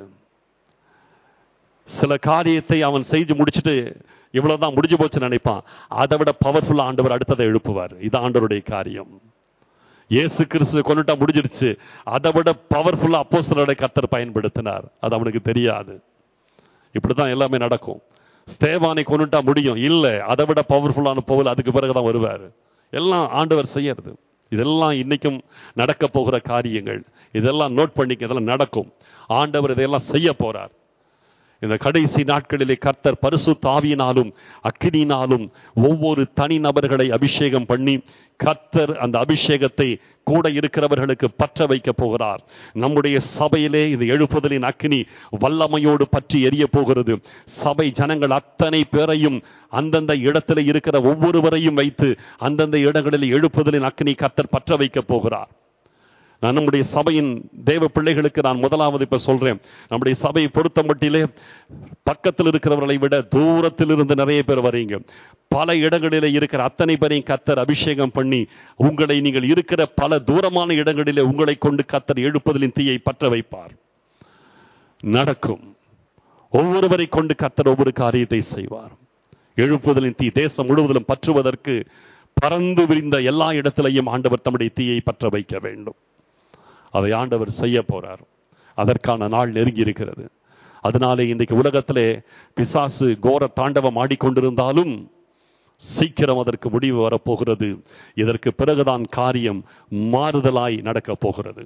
சில காரியத்தை அவன் செஞ்சு முடிச்சுட்டு இவ்வளவுதான் முடிஞ்சு போச்சு நினைப்பான் அதை விட பவர்ஃபுல்லா ஆண்டவர் அடுத்ததை எழுப்புவார் இது ஆண்டவருடைய காரியம் இயேசு கிறிஸ்துவை கொண்டுட்டா முடிஞ்சிருச்சு அதை விட பவர்ஃபுல்லா அப்போஸ்தலரை கர்த்தர் பயன்படுத்தினார் அது அவனுக்கு தெரியாது இப்படிதான் எல்லாமே நடக்கும் ஸ்தேவானை கொண்டுட்டா முடியும் இல்ல அதை விட பவர்ஃபுல்லான பவுல் அதுக்கு பிறகுதான் வருவார் எல்லாம் ஆண்டவர் செய்யறது இதெல்லாம் இன்னைக்கும் நடக்க போகிற காரியங்கள் இதெல்லாம் நோட் பண்ணிக்க இதெல்லாம் நடக்கும் ஆண்டவர் இதையெல்லாம் செய்ய போறார் இந்த கடைசி நாட்களிலே கர்த்தர் பரிசு தாவியினாலும் அக்கினியினாலும் ஒவ்வொரு தனி நபர்களை அபிஷேகம் பண்ணி கர்த்தர் அந்த அபிஷேகத்தை கூட இருக்கிறவர்களுக்கு பற்ற வைக்க போகிறார் நம்முடைய சபையிலே இது எழுப்புதலின் அக்கினி வல்லமையோடு பற்றி எரிய போகிறது சபை ஜனங்கள் அத்தனை பேரையும் அந்தந்த இடத்துல இருக்கிற ஒவ்வொருவரையும் வைத்து அந்தந்த இடங்களில் எழுப்புதலின் அக்கினி கர்த்தர் பற்ற வைக்க போகிறார் நான் நம்முடைய சபையின் தேவ பிள்ளைகளுக்கு நான் முதலாவது இப்ப சொல்றேன் நம்முடைய சபையை பொறுத்த மட்டிலே பக்கத்தில் இருக்கிறவர்களை விட தூரத்தில் இருந்து நிறைய பேர் வரீங்க பல இடங்களிலே இருக்கிற அத்தனை பேரையும் கத்தர் அபிஷேகம் பண்ணி உங்களை நீங்கள் இருக்கிற பல தூரமான இடங்களிலே உங்களை கொண்டு கத்தர் எழுப்புதலின் தீயை பற்ற வைப்பார் நடக்கும் ஒவ்வொருவரை கொண்டு கத்தர் ஒவ்வொரு காரியத்தை செய்வார் எழுப்புதலின் தீ தேசம் முழுவதிலும் பற்றுவதற்கு பறந்து விரிந்த எல்லா இடத்திலையும் ஆண்டவர் தம்முடைய தீயை பற்ற வைக்க வேண்டும் அதை ஆண்டவர் செய்ய போறார் அதற்கான நாள் நெருங்கி இருக்கிறது அதனாலே இன்றைக்கு உலகத்திலே பிசாசு கோர தாண்டவம் ஆடிக்கொண்டிருந்தாலும் சீக்கிரம் அதற்கு முடிவு வரப்போகிறது இதற்கு பிறகுதான் காரியம் மாறுதலாய் நடக்கப் போகிறது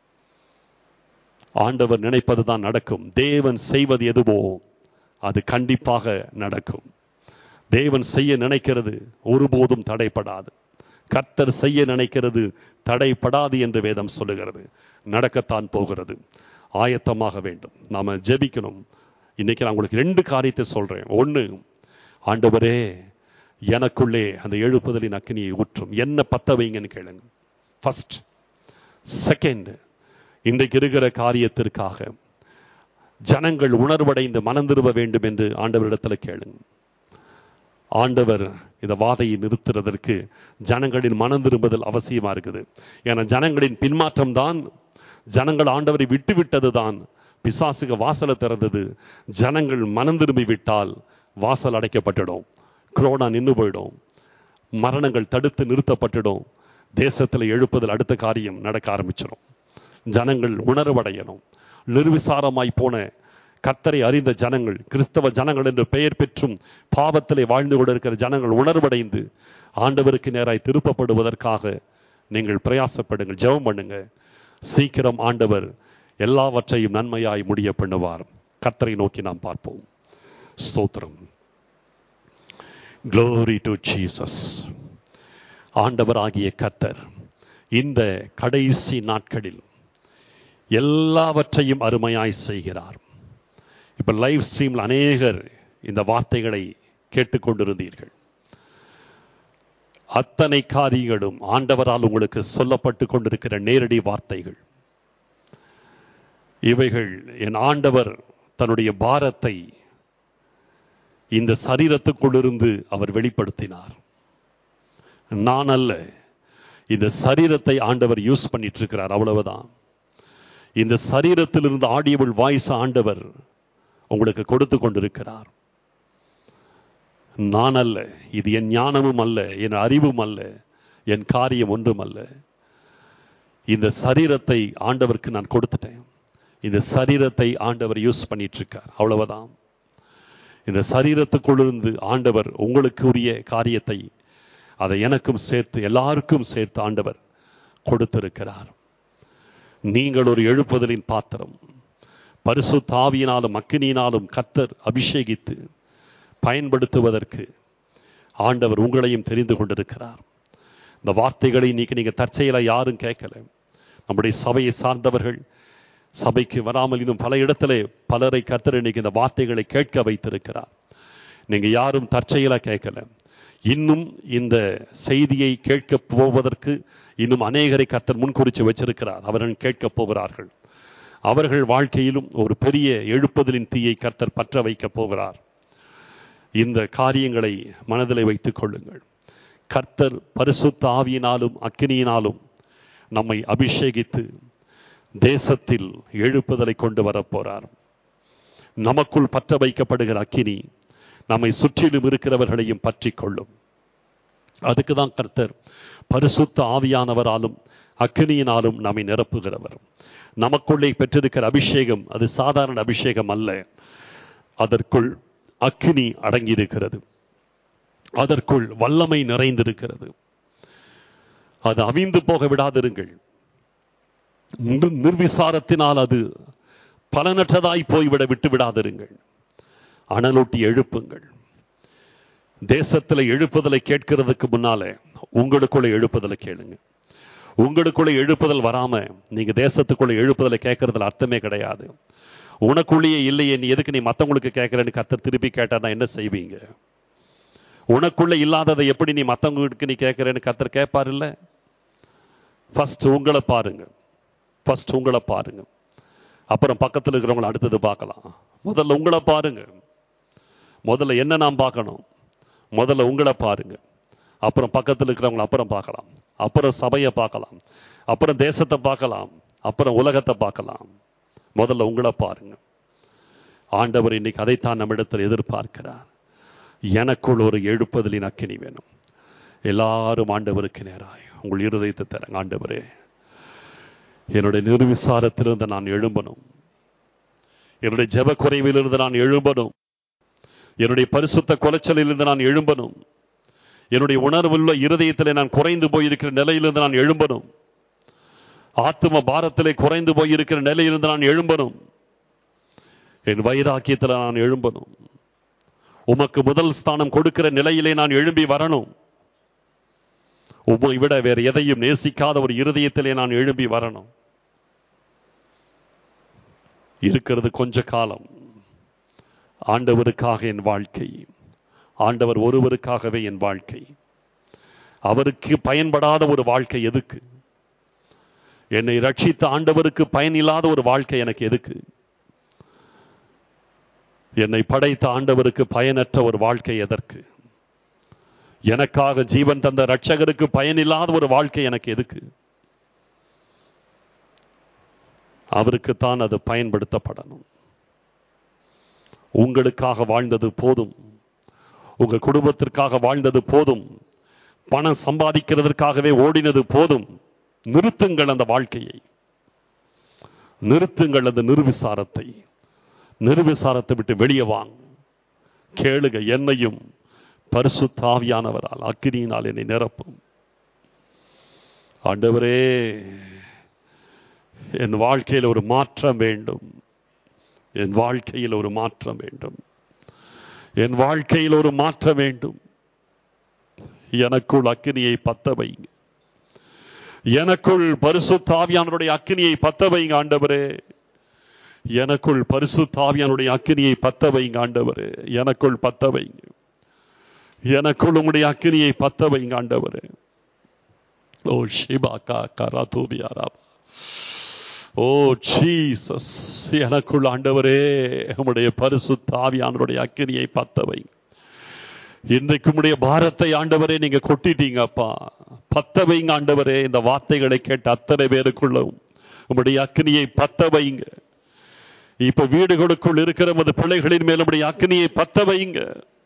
ஆண்டவர் நினைப்பதுதான் நடக்கும் தேவன் செய்வது எதுவோ அது கண்டிப்பாக நடக்கும் தேவன் செய்ய நினைக்கிறது ஒருபோதும் தடைப்படாது கர்த்தர் செய்ய நினைக்கிறது தடைப்படாது என்று வேதம் சொல்லுகிறது நடக்கத்தான் போகிறது ஆயத்தமாக வேண்டும் நாம ஜெபிக்கணும் இன்னைக்கு நான் உங்களுக்கு ரெண்டு காரியத்தை சொல்றேன் ஒண்ணு ஆண்டவரே எனக்குள்ளே அந்த எழுப்புதலின் அக்கினியை ஊற்றும் என்ன பத்த வைங்கன்னு கேளுங்க ஃபர்ஸ்ட் செகண்ட் இன்றைக்கு இருக்கிற காரியத்திற்காக ஜனங்கள் உணர்வடைந்து மனம் திரும்ப வேண்டும் என்று ஆண்டவரிடத்துல கேளுங்க ஆண்டவர் இந்த வாதையை நிறுத்துறதற்கு ஜனங்களின் மனம் திரும்புதல் அவசியமா இருக்குது ஏன்னா ஜனங்களின் பின்மாற்றம் தான் ஜனங்கள் ஆண்டவரை விட்டு விட்டது தான் பிசாசுக்கு வாசலை திறந்தது ஜனங்கள் மனம் திரும்பி விட்டால் வாசல் அடைக்கப்பட்டுடும் குரோனா நின்று போயிடும் மரணங்கள் தடுத்து நிறுத்தப்பட்டுடும் தேசத்தில் எழுப்புதல் அடுத்த காரியம் நடக்க ஆரம்பிச்சிடும் ஜனங்கள் உணர்வடையணும் நிர்விசாரமாய் போன கர்த்தரை அறிந்த ஜனங்கள் கிறிஸ்தவ ஜனங்கள் என்று பெயர் பெற்றும் பாவத்திலே வாழ்ந்து கொண்டிருக்கிற ஜனங்கள் உணர்வடைந்து ஆண்டவருக்கு நேராய் திருப்பப்படுவதற்காக நீங்கள் பிரயாசப்படுங்கள் ஜெபம் பண்ணுங்க சீக்கிரம் ஆண்டவர் எல்லாவற்றையும் நன்மையாய் முடிய பண்ணுவார் கர்த்தரை நோக்கி நாம் பார்ப்போம் ஸ்தோத்திரம் க்ளோரி டு ஜீசஸ் ஆண்டவராகிய கர்த்தர் இந்த கடைசி நாட்களில் எல்லாவற்றையும் அருமையாய் செய்கிறார் இப்ப லைவ் ஸ்ட்ரீம்ல அநேகர் இந்த வார்த்தைகளை கேட்டுக்கொண்டிருந்தீர்கள் அத்தனை காரியங்களும் ஆண்டவரால் உங்களுக்கு சொல்லப்பட்டு கொண்டிருக்கிற நேரடி வார்த்தைகள் இவைகள் என் ஆண்டவர் தன்னுடைய பாரத்தை இந்த சரீரத்துக்குள்ளிருந்து அவர் வெளிப்படுத்தினார் நான் அல்ல இந்த சரீரத்தை ஆண்டவர் யூஸ் பண்ணிட்டு இருக்கிறார் அவ்வளவுதான் இந்த சரீரத்திலிருந்து ஆடியபிள் வாய்ஸ் ஆண்டவர் உங்களுக்கு கொடுத்து கொண்டிருக்கிறார் நான் அல்ல இது என் ஞானமும் அல்ல என் அறிவும் அல்ல என் காரியம் ஒன்றும் அல்ல இந்த சரீரத்தை ஆண்டவருக்கு நான் கொடுத்துட்டேன் இந்த சரீரத்தை ஆண்டவர் யூஸ் பண்ணிட்டு இருக்கார் அவ்வளவுதான் இந்த சரீரத்துக்குள்ளிருந்து ஆண்டவர் உங்களுக்கு உரிய காரியத்தை அதை எனக்கும் சேர்த்து எல்லாருக்கும் சேர்த்து ஆண்டவர் கொடுத்திருக்கிறார் நீங்கள் ஒரு எழுப்புதலின் பாத்திரம் பரிசு தாவியினாலும் அக்கினியினாலும் கத்தர் அபிஷேகித்து பயன்படுத்துவதற்கு ஆண்டவர் உங்களையும் தெரிந்து கொண்டிருக்கிறார் இந்த வார்த்தைகளை இன்னைக்கு நீங்க தற்செயலா யாரும் கேட்கல நம்முடைய சபையை சார்ந்தவர்கள் சபைக்கு வராமல் இன்னும் பல இடத்துல பலரை கத்தர் இன்னைக்கு இந்த வார்த்தைகளை கேட்க வைத்திருக்கிறார் நீங்க யாரும் தற்செயலா கேட்கல இன்னும் இந்த செய்தியை கேட்க போவதற்கு இன்னும் அநேகரை கத்தர் முன்குறிச்சு வச்சிருக்கிறார் அவர்கள் கேட்க போகிறார்கள் அவர்கள் வாழ்க்கையிலும் ஒரு பெரிய எழுப்புதலின் தீயை கர்த்தர் பற்ற வைக்க போகிறார் இந்த காரியங்களை மனதில் வைத்துக் கொள்ளுங்கள் கர்த்தர் பரிசுத்த ஆவியினாலும் அக்கினியினாலும் நம்மை அபிஷேகித்து தேசத்தில் எழுப்புதலை கொண்டு வரப்போறார் நமக்குள் பற்ற வைக்கப்படுகிற அக்கினி நம்மை சுற்றிலும் இருக்கிறவர்களையும் பற்றி கொள்ளும் அதுக்கு தான் கர்த்தர் பரிசுத்த ஆவியானவராலும் அக்கினியினாலும் நம்மை நிரப்புகிறவர் நமக்குள்ளே பெற்றிருக்கிற அபிஷேகம் அது சாதாரண அபிஷேகம் அல்ல அதற்குள் அக்கினி அடங்கியிருக்கிறது அதற்குள் வல்லமை நிறைந்திருக்கிறது அது அவிந்து போக விடாதிருங்கள் உங்கள் நிர்விசாரத்தினால் அது பலனற்றதாய் போய்விட விட்டு விடாதிருங்கள் அனலூட்டி எழுப்புங்கள் தேசத்துல எழுப்புதலை கேட்கிறதுக்கு முன்னாலே உங்களுக்குள்ள எழுப்புதலை கேளுங்க உங்களுக்குள்ள எழுப்புதல் வராம நீங்க தேசத்துக்குள்ள எழுப்புதலை கேட்கறதுல அர்த்தமே கிடையாது உனக்குள்ளேயே இல்லையே நீ எதுக்கு நீ மத்தவங்களுக்கு கேட்கறன்னு கத்த திருப்பி கேட்டானா என்ன செய்வீங்க உனக்குள்ள இல்லாததை எப்படி நீ மத்தவங்களுக்கு நீ கேட்கறேன்னு கத்தர் கேட்பார் இல்ல ஃபர்ஸ்ட் உங்களை பாருங்க ஃபர்ஸ்ட் உங்களை பாருங்க அப்புறம் பக்கத்தில் இருக்கிறவங்களை அடுத்தது பார்க்கலாம் முதல்ல உங்களை பாருங்க முதல்ல என்ன நாம் பார்க்கணும் முதல்ல உங்களை பாருங்க அப்புறம் பக்கத்தில் இருக்கிறவங்களை அப்புறம் பார்க்கலாம் அப்புறம் சபையை பார்க்கலாம் அப்புறம் தேசத்தை பார்க்கலாம் அப்புறம் உலகத்தை பார்க்கலாம் முதல்ல உங்களை பாருங்க ஆண்டவர் இன்னைக்கு அதைத்தான் நம்மிடத்தில் எதிர்பார்க்கிறார் எனக்குள் ஒரு எழுப்புதலின் அக்கினி வேணும் எல்லாரும் ஆண்டவருக்கு நேராய் உங்கள் இருதயத்தை தரங்க ஆண்டவரே என்னுடைய நிர்விசாரத்திலிருந்து நான் எழும்பணும் என்னுடைய ஜெப குறைவிலிருந்து நான் எழும்பணும் என்னுடைய பரிசுத்த குலைச்சலிலிருந்து நான் எழும்பணும் என்னுடைய உணர்வுள்ள இருதயத்திலே நான் குறைந்து போயிருக்கிற நிலையிலிருந்து நான் எழும்பணும் ஆத்தும பாரத்திலே குறைந்து போயிருக்கிற நிலையிலிருந்து நான் எழும்பணும் என் வைராக்கியத்தில் நான் எழும்பணும் உமக்கு முதல் ஸ்தானம் கொடுக்கிற நிலையிலே நான் எழும்பி வரணும் உம்மை விட வேற எதையும் நேசிக்காத ஒரு இருதயத்திலே நான் எழும்பி வரணும் இருக்கிறது கொஞ்ச காலம் ஆண்டவருக்காக என் வாழ்க்கை ஆண்டவர் ஒருவருக்காகவே என் வாழ்க்கை அவருக்கு பயன்படாத ஒரு வாழ்க்கை எதுக்கு என்னை ரட்சித்த ஆண்டவருக்கு பயனில்லாத ஒரு வாழ்க்கை எனக்கு எதுக்கு என்னை படைத்த ஆண்டவருக்கு பயனற்ற ஒரு வாழ்க்கை எதற்கு எனக்காக ஜீவன் தந்த ரட்சகருக்கு பயனில்லாத ஒரு வாழ்க்கை எனக்கு எதுக்கு அவருக்குத்தான் அது பயன்படுத்தப்படணும் உங்களுக்காக வாழ்ந்தது போதும் உங்க குடும்பத்திற்காக வாழ்ந்தது போதும் பணம் சம்பாதிக்கிறதற்காகவே ஓடினது போதும் நிறுத்துங்கள் அந்த வாழ்க்கையை நிறுத்துங்கள் அந்த நிர்விசாரத்தை நிர்விசாரத்தை விட்டு வெளியே வாங்க கேளுக என்னையும் பரிசுத்தாவியானவரால் அக்கினியினால் என்னை நிரப்பும் ஆண்டவரே என் வாழ்க்கையில் ஒரு மாற்றம் வேண்டும் என் வாழ்க்கையில் ஒரு மாற்றம் வேண்டும் என் வாழ்க்கையில் ஒரு மாற்றம் வேண்டும் எனக்குள் அக்கினியை பத்த வைங்க எனக்குள் பரிசுத்தாவியானுடைய அக்கினியை பத்த வைங்க ஆண்டவரே எனக்குள் பரிசுத்தாவியானுடைய அக்கினியை பத்த வைங்க ஆண்டவரே எனக்குள் பத்த வைங்க எனக்குள் உம்முடைய அக்கினியை பத்த வைங்க ஆண்டவரே ஓ ஷிபா கா கரா தூபியாரா ஓ ஜீசஸ் எனக்குள் ஆண்டவரே உம்முடைய பரிசுத்த ஆவியானவருடைய அக்கினியை பத்த வைங்க இன்றைக்கு உம்முடைய பாரத்தை ஆண்டவரே நீங்க கொட்டிட்டீங்க அப்பா பத்த வைங்க ஆண்டவரே இந்த வார்த்தைகளை கேட்ட அத்தனை பேருக்குள்ளும் உம்முடைய அக்கினியை பத்த வைங்க இப்ப வீடுகளுக்குள் இருக்கிற மது பிள்ளைகளின் மேல் உம்முடைய அக்கினியை பத்த வைங்க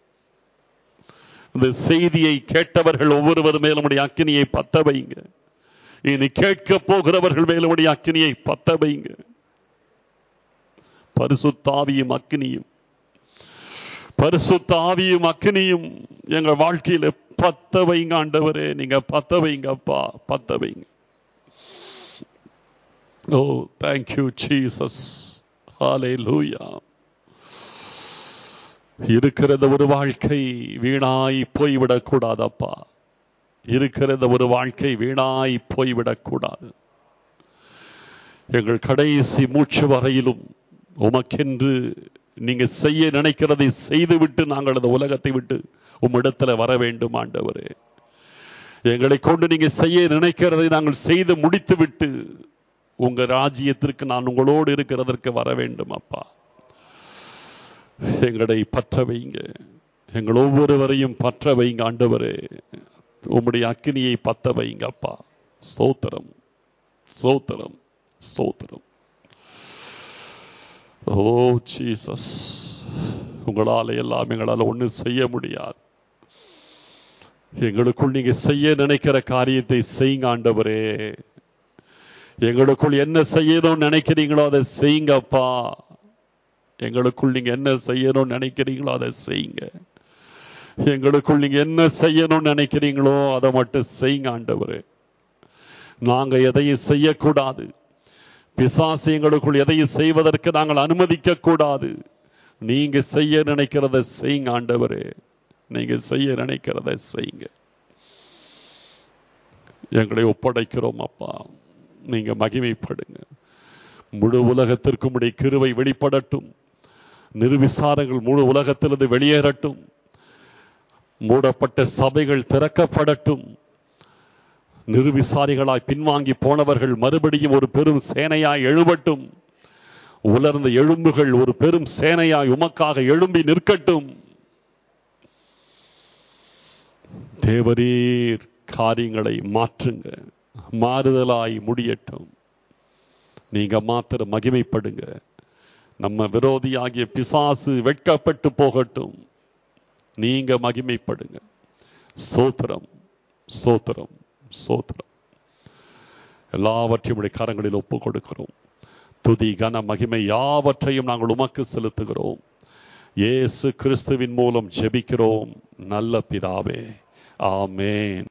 இந்த செய்தியை கேட்டவர்கள் ஒவ்வொருவர் மேலும் உடைய அக்கினியை பத்த வைங்க இனி கேட்க போகிறவர்கள் மேலும் உடைய அக்கினியை பத்த வைங்க பரிசுத்தாவியும் அக்கினியும் பரிசுத்தாவியும் அக்கினியும் எங்க வாழ்க்கையில பத்த வைங்க ஆண்டவரே நீங்க பத்த வைங்க அப்பா பத்த வைங்க ஓ தேங்க்யூ ஜீசஸ் ஹalleluya இருக்கிறத ஒரு வாழ்க்கை வீணாய் போய்விடக் கூடாதப்பா இருக்கிறத ஒரு வாழ்க்கை வீணாய் போய்விடக் கூடாது எங்கள் கடைசி மூச்சு வரையிலும் உமக்கென்று நீங்க செய்ய நினைக்கிறதை செய்துவிட்டு நாங்கள் அந்த உலகத்தை விட்டு உம்மிடத்துல வர வேண்டும் ஆண்டவரே எங்களை கொண்டு நீங்க செய்ய நினைக்கிறதை நாங்கள் செய்து முடித்து விட்டு உங்க ராஜ்யத்திற்கு நான் உங்களோடு இருக்கிறதற்கு வர வேண்டும் அப்பா எங்களை பற்ற வைங்க எங்கள் ஒவ்வொருவரையும் பற்ற வைங்க ஆண்டவரே உம்முடைய அக்கினியை பத்த வைங்க அப்பா சோத்திரம் சோத்திரம் சோத்திரம் ஓ ஜீசஸ் உங்களால எல்லாம் எங்களால் ஒண்ணும் செய்ய முடியாது எங்களுக்குள் நீங்க செய்ய நினைக்கிற காரியத்தை செய்யுங்க ஆண்டவரே எங்களுக்குள் என்ன செய்யணும்னு நினைக்கிறீங்களோ அதை செய்யுங்க அப்பா எங்களுக்குள் நீங்க என்ன செய்யணும்னு நினைக்கிறீங்களோ அதை செய்யுங்க எங்களுக்குள் நீங்க என்ன செய்யணும்னு நினைக்கிறீங்களோ அதை மட்டும் செய்யுங்க ஆண்டவரே நாங்க எதையும் செய்யக்கூடாது பிசாசு எங்களுக்குள் எதையும் செய்வதற்கு நாங்கள் அனுமதிக்க கூடாது நீங்க செய்ய நினைக்கிறத செய்யுங்க ஆண்டவரே நீங்க செய்ய நினைக்கிறத செய்யுங்க எங்களை ஒப்படைக்கிறோம் அப்பா நீங்க மகிமைப்படுங்க முழு உலகத்திற்கும் உடைய கிருவை வெளிப்படட்டும் நிர்விசாரங்கள் முழு உலகத்திலிருந்து வெளியேறட்டும் மூடப்பட்ட சபைகள் திறக்கப்படட்டும் நிர்விசாரிகளாய் பின்வாங்கி போனவர்கள் மறுபடியும் ஒரு பெரும் சேனையாய் எழுபட்டும் உலர்ந்த எலும்புகள் ஒரு பெரும் சேனையாய் உமக்காக எழும்பி நிற்கட்டும் தேவரீர் காரியங்களை மாற்றுங்க மாறுதலாய் முடியட்டும் நீங்க மாத்திர மகிமைப்படுங்க நம்ம விரோதியாகிய பிசாசு வெட்கப்பட்டு போகட்டும் நீங்க மகிமைப்படுங்க சோத்திரம் சோத்திரம் சோத்திரம் எல்லாவற்றையும் உடைய கரங்களில் ஒப்பு கொடுக்கிறோம் துதி கன மகிமை யாவற்றையும் நாங்கள் உமக்கு செலுத்துகிறோம் இயேசு கிறிஸ்துவின் மூலம் ஜெபிக்கிறோம் நல்ல பிதாவே ஆமேன்